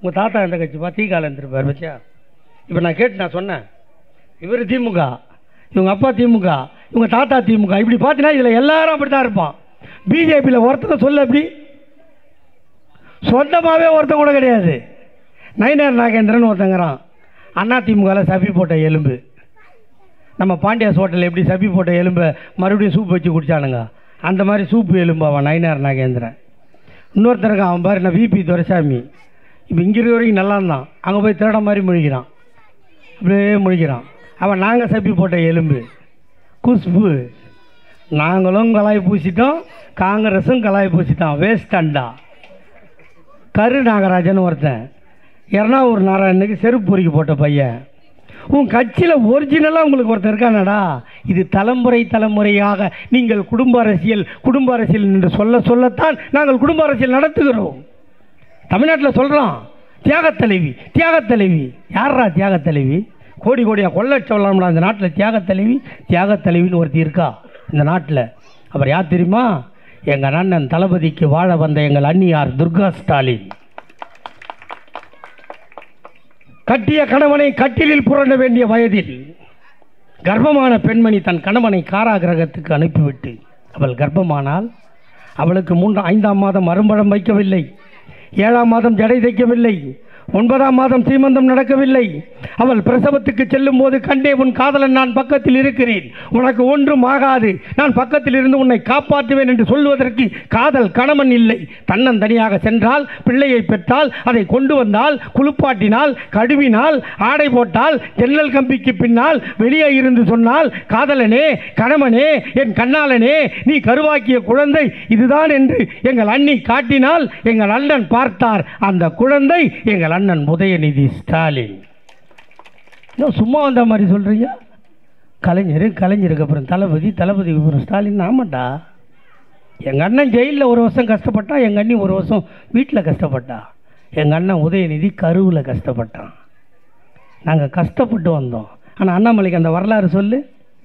உங்கள் தாத்தா எந்த கட்சிப்பா தீகால இருந்திருப்பார் பச்சா இப்போ நான் கேட்டு நான் சொன்னேன் இவர் திமுக இவங்க அப்பா திமுக இவங்க தாத்தா திமுக இப்படி பார்த்தீங்கன்னா இதில் எல்லாரும் அப்படி தான் இருப்பான் பிஜேபியில் ஒருத்தனை சொல்ல எப்படி சொந்தமாகவே ஒருத்தன் கூட கிடையாது நயினார் நாகேந்திரன் ஒருத்தங்கிறான் அண்ணா திமுகவில் சப்பி போட்ட எலும்பு நம்ம பாண்டியாஸ் ஹோட்டலில் எப்படி சப்பி போட்ட எலும்பை மறுபடியும் சூப் வச்சு குடிச்சானுங்க அந்த மாதிரி சூப்பு எலும்பு அவன் நயினார் நாகேந்திரன் இன்னொருத்தருக்கு அவன் பாரு நான் விபி துரைசாமி இப்போ இங்கே இருக்கிற வரைக்கும் நல்லா இருந்தான் அங்கே போய் திருட மாதிரி முழிக்கிறான் அப்படியே முழிக்கிறான் அவன் நாங்கள் சப்பி போட்ட எலும்பு குஷ்பு நாங்களும் கலாய் பூசிட்டோம் காங்கிரஸும் கலாய் பூசிட்டோம் வேஸ்ட் அண்டா கரு நாகராஜன் ஒருத்தன் எறணாவூர் நாராயணனுக்கு செருப்பு பொறுக்கி போட்ட பையன் உன் கட்சியில் ஒரிஜினலாக உங்களுக்கு ஒருத்தர் இருக்கானடா இது தலைமுறை தலைமுறையாக நீங்கள் குடும்ப அரசியல் குடும்ப அரசியல் என்று சொல்ல சொல்லத்தான் நாங்கள் குடும்ப அரசியல் நடத்துகிறோம் தமிழ்நாட்டில் சொல்கிறோம் தியாகத் தலைவி தியாகத் தலைவி யாரா தியாகத் தலைவி கோடி கோடியாக கொள்ள சொல்லலாம்டா இந்த நாட்டில் தியாகத் தலைவி தியாகத் தலைவின்னு ஒருத்தி இருக்கா இந்த நாட்டில் அவர் யார் தெரியுமா எங்கள் அண்ணன் தளபதிக்கு வாழ வந்த எங்கள் அண்ணியார் துர்கா ஸ்டாலின் கட்டிய கணவனை கட்டிலில் புரண்ட வேண்டிய வயதில் கர்ப்பமான பெண்மணி தன் கணவனை காராகிரகத்துக்கு அனுப்பிவிட்டு அவள் கர்ப்பமானால் அவளுக்கு மூன்று ஐந்தாம் மாதம் அரும்பழம் வைக்கவில்லை ஏழாம் மாதம் ஜடை தைக்கவில்லை ஒன்பதாம் மாதம் சீமந்தம் நடக்கவில்லை அவள் பிரசவத்துக்கு செல்லும் போது கண்டே உன் காதலன் நான் பக்கத்தில் இருக்கிறேன் உனக்கு ஒன்றும் ஆகாது நான் பக்கத்தில் இருந்து உன்னை காப்பாற்றுவேன் என்று சொல்வதற்கு காதல் கணவன் இல்லை தன்னன் தனியாக சென்றால் பிள்ளையை பெற்றால் அதை கொண்டு வந்தால் குளிப்பாட்டினால் கழுவினால் ஆடை போட்டால் ஜன்னல் கம்பிக்கு பின்னால் வெளியே இருந்து சொன்னால் காதலனே கணவனே என் கண்ணாளனே நீ கருவாக்கிய குழந்தை இதுதான் என்று எங்கள் அண்ணி காட்டினால் எங்கள் அண்ணன் பார்த்தார் அந்த குழந்தை எங்கள் அண்ணன் உதயநிதி ஸ்டாலின் இன்னும் சும்மா வந்த மாதிரி சொல்கிறீங்க கலைஞர் கலைஞருக்கு அப்புறம் தளபதி தளபதிக்கு அப்புறம் ஸ்டாலின் ஆமாண்டா எங்கள் அண்ணன் ஜெயிலில் ஒரு வருஷம் கஷ்டப்பட்டான் எங்கள் அண்ணி ஒரு வருஷம் வீட்டில் கஷ்டப்பட்டா எங்கள் அண்ணன் உதயநிதி கருவில் கஷ்டப்பட்டான் நாங்கள் கஷ்டப்பட்டு வந்தோம் ஆனால் அண்ணாமலைக்கு அந்த வரலாறு சொல்லு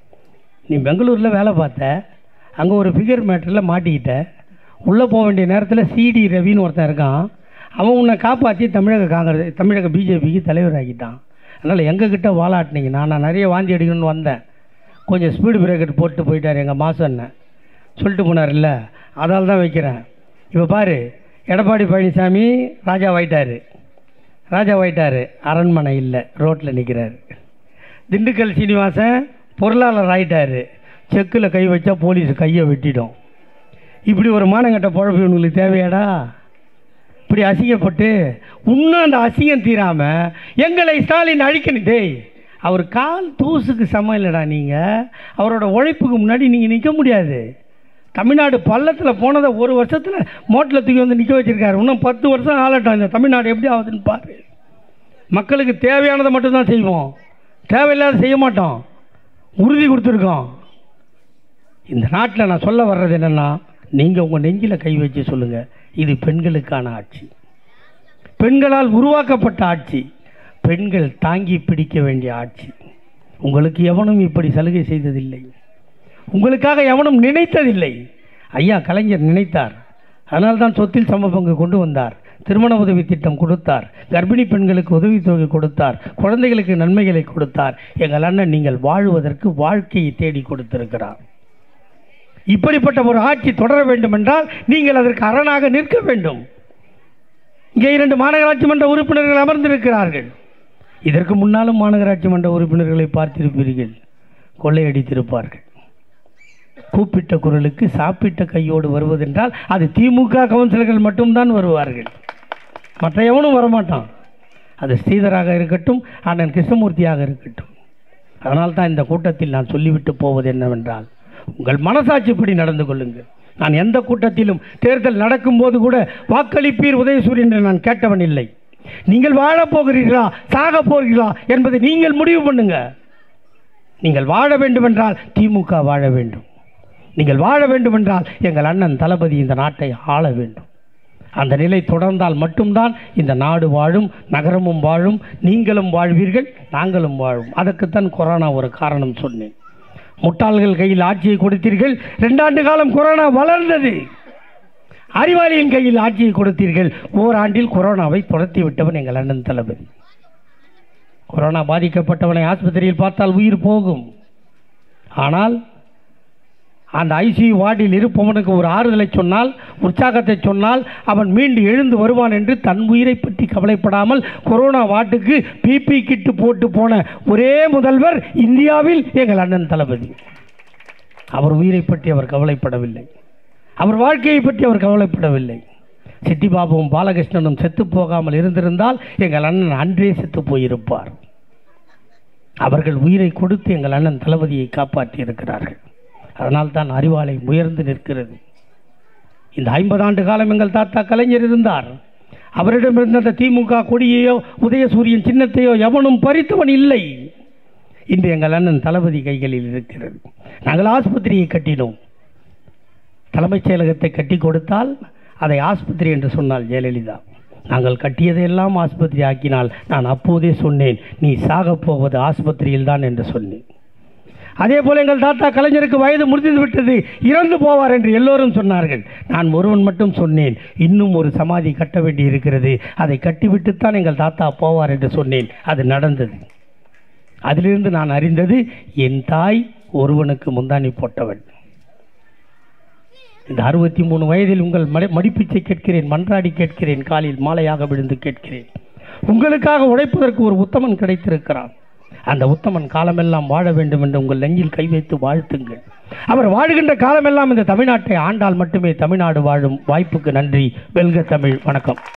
நீ பெங்களூரில் வேலை பார்த்த அங்கே ஒரு ஃபிகர் மேட்டரில் மாட்டிக்கிட்ட உள்ளே போக வேண்டிய நேரத்தில் சிடி ரவின்னு ஒருத்தன் இருக்கான் அவன் உன்னை காப்பாற்றி தமிழக காங்கிரஸ் தமிழக பிஜேபிக்கு தலைவராக்கிட்டான் அதனால் எங்ககிட்ட வாலாட்டினீங்கன்னா நான் நிறைய வாந்தி அடிக்கணும்னு வந்தேன் கொஞ்சம் ஸ்பீடு பிரேக்கர் போட்டு போயிட்டார் எங்கள் மாசம் அண்ணன் சொல்லிட்டு போனார் இல்லை அதால் தான் வைக்கிறேன் இப்போ பாரு எடப்பாடி பழனிசாமி ராஜாவாயிட்டார் ராஜாவாயிட்டார் அரண்மனை இல்லை ரோட்டில் நிற்கிறாரு திண்டுக்கல் சீனிவாசன் பொருளாளர் ஆயிட்டாரு செக்கில் கை வச்சா போலீஸ் கையை வெட்டிடும் இப்படி ஒரு மானங்கட்ட பொழப்பு இவங்களுக்கு தேவையாடா இப்படி அசிங்கப்பட்டு இன்னும் அந்த அசிங்கம் தீராமல் எங்களை ஸ்டாலின் அழிக்கணும் டேய் அவர் கால் தூசுக்கு சமம் இல்லைடா நீங்கள் அவரோட உழைப்புக்கு முன்னாடி நீங்கள் நிற்க முடியாது தமிழ்நாடு பள்ளத்தில் போனதை ஒரு வருஷத்தில் மோட்டில் தூக்கி வந்து நிற்க வச்சிருக்காரு இன்னும் பத்து வருஷம் ஆளட்டும் இந்த தமிழ்நாடு எப்படி ஆகுதுன்னு பாரு மக்களுக்கு தேவையானதை மட்டும்தான் செய்வோம் தேவையில்லாத செய்ய மாட்டோம் உறுதி கொடுத்துருக்கோம் இந்த நாட்டில் நான் சொல்ல வர்றது என்னென்னா நீங்கள் உங்கள் நெஞ்சில் கை வச்சு சொல்லுங்கள் இது பெண்களுக்கான ஆட்சி பெண்களால் உருவாக்கப்பட்ட ஆட்சி பெண்கள் தாங்கி பிடிக்க வேண்டிய ஆட்சி உங்களுக்கு எவனும் இப்படி சலுகை செய்ததில்லை உங்களுக்காக எவனும் நினைத்ததில்லை ஐயா கலைஞர் நினைத்தார் அதனால்தான் சொத்தில் சம பங்கு கொண்டு வந்தார் திருமண உதவி திட்டம் கொடுத்தார் கர்ப்பிணி பெண்களுக்கு உதவித்தொகை கொடுத்தார் குழந்தைகளுக்கு நன்மைகளை கொடுத்தார் எங்கள் அண்ணன் நீங்கள் வாழ்வதற்கு வாழ்க்கையை தேடி கொடுத்திருக்கிறார் இப்படிப்பட்ட ஒரு ஆட்சி தொடர வேண்டும் என்றால் நீங்கள் அதற்கு அரணாக நிற்க வேண்டும் இங்கே இரண்டு மாநகராட்சி மன்ற உறுப்பினர்கள் அமர்ந்திருக்கிறார்கள் இதற்கு முன்னாலும் மாநகராட்சி மன்ற உறுப்பினர்களை பார்த்திருப்பீர்கள் கொள்ளையடித்திருப்பார்கள் கூப்பிட்ட குரலுக்கு சாப்பிட்ட கையோடு வருவதென்றால் அது திமுக கவுன்சிலர்கள் மட்டும்தான் வருவார்கள் மற்ற எவனும் வரமாட்டான் அது ஸ்ரீதராக இருக்கட்டும் அண்ணன் கிருஷ்ணமூர்த்தியாக இருக்கட்டும் அதனால் தான் இந்த கூட்டத்தில் நான் சொல்லிவிட்டு போவது என்னவென்றால் உங்கள் மனசாட்சிப்படி நடந்து கொள்ளுங்கள் நான் எந்த கூட்டத்திலும் தேர்தல் நடக்கும்போது கூட வாக்களிப்பீர் உதயசூரியன் என்று நான் கேட்டவன் இல்லை நீங்கள் வாழப் போகிறீர்களா சாக போகிறீர்களா என்பதை நீங்கள் முடிவு பண்ணுங்க நீங்கள் வாழ வேண்டுமென்றால் திமுக வாழ வேண்டும் நீங்கள் வாழ வேண்டுமென்றால் எங்கள் அண்ணன் தளபதி இந்த நாட்டை ஆள வேண்டும் அந்த நிலை தொடர்ந்தால் மட்டும்தான் இந்த நாடு வாழும் நகரமும் வாழும் நீங்களும் வாழ்வீர்கள் நாங்களும் வாழும் அதற்குத்தான் கொரோனா ஒரு காரணம் சொன்னேன் முட்டாள்கள் கையில் ஆட்சியை கொடுத்தீர்கள் ரெண்டாண்டு காலம் கொரோனா வளர்ந்தது அறிவாளியின் கையில் ஆட்சியை கொடுத்தீர்கள் ஓராண்டில் கொரோனாவை துரத்தி விட்டவன் எங்கள் அண்ணன் தளபதி கொரோனா பாதிக்கப்பட்டவனை ஆஸ்பத்திரியில் பார்த்தால் உயிர் போகும் ஆனால் அந்த ஐசியூ வார்டில் இருப்பவனுக்கு ஒரு ஆறுதலை சொன்னால் உற்சாகத்தை சொன்னால் அவன் மீண்டு எழுந்து வருவான் என்று தன் உயிரை பற்றி கவலைப்படாமல் கொரோனா வார்டுக்கு பிபி கிட்டு போட்டு போன ஒரே முதல்வர் இந்தியாவில் எங்கள் அண்ணன் தளபதி அவர் உயிரை பற்றி அவர் கவலைப்படவில்லை அவர் வாழ்க்கையை பற்றி அவர் கவலைப்படவில்லை சிட்டிபாபுவும் பாலகிருஷ்ணனும் செத்து போகாமல் இருந்திருந்தால் எங்கள் அண்ணன் அன்றே செத்து போயிருப்பார் அவர்கள் உயிரை கொடுத்து எங்கள் அண்ணன் தளபதியை காப்பாற்றி இருக்கிறார்கள் அதனால் தான் அறிவாலயம் உயர்ந்து நிற்கிறது இந்த ஐம்பது ஆண்டு காலம் எங்கள் தாத்தா கலைஞர் இருந்தார் அவரிடம் இருந்த அந்த திமுக கொடியையோ உதயசூரியன் சின்னத்தையோ எவனும் பறித்தவன் இல்லை இன்று எங்கள் அண்ணன் தளபதி கைகளில் இருக்கிறது நாங்கள் ஆஸ்பத்திரியை கட்டினோம் தலைமைச் செயலகத்தை கட்டி கொடுத்தால் அதை ஆஸ்பத்திரி என்று சொன்னாள் ஜெயலலிதா நாங்கள் கட்டியதையெல்லாம் ஆஸ்பத்திரி ஆக்கினால் நான் அப்போதே சொன்னேன் நீ சாகப் போவது ஆஸ்பத்திரியில் தான் என்று சொன்னேன் அதே போல எங்கள் தாத்தா கலைஞருக்கு வயது முடிந்து விட்டது இறந்து போவார் என்று எல்லோரும் சொன்னார்கள் நான் ஒருவன் மட்டும் சொன்னேன் இன்னும் ஒரு சமாதி கட்ட வேண்டி இருக்கிறது அதை கட்டிவிட்டுத்தான் எங்கள் தாத்தா போவார் என்று சொன்னேன் அது நடந்தது அதிலிருந்து நான் அறிந்தது என் தாய் ஒருவனுக்கு முந்தானி போட்டவன் இந்த அறுபத்தி மூணு வயதில் உங்கள் மடி மடிப்பிச்சை கேட்கிறேன் மன்றாடி கேட்கிறேன் காலில் மாலையாக விழுந்து கேட்கிறேன் உங்களுக்காக உழைப்பதற்கு ஒரு உத்தமன் கிடைத்திருக்கிறான் அந்த உத்தமன் காலமெல்லாம் வாழ வேண்டும் என்று உங்கள் நெஞ்சில் கை வைத்து வாழ்த்துங்கள் அவர் வாழுகின்ற காலமெல்லாம் இந்த தமிழ்நாட்டை ஆண்டால் மட்டுமே தமிழ்நாடு வாழும் வாய்ப்புக்கு நன்றி வெல்க தமிழ் வணக்கம்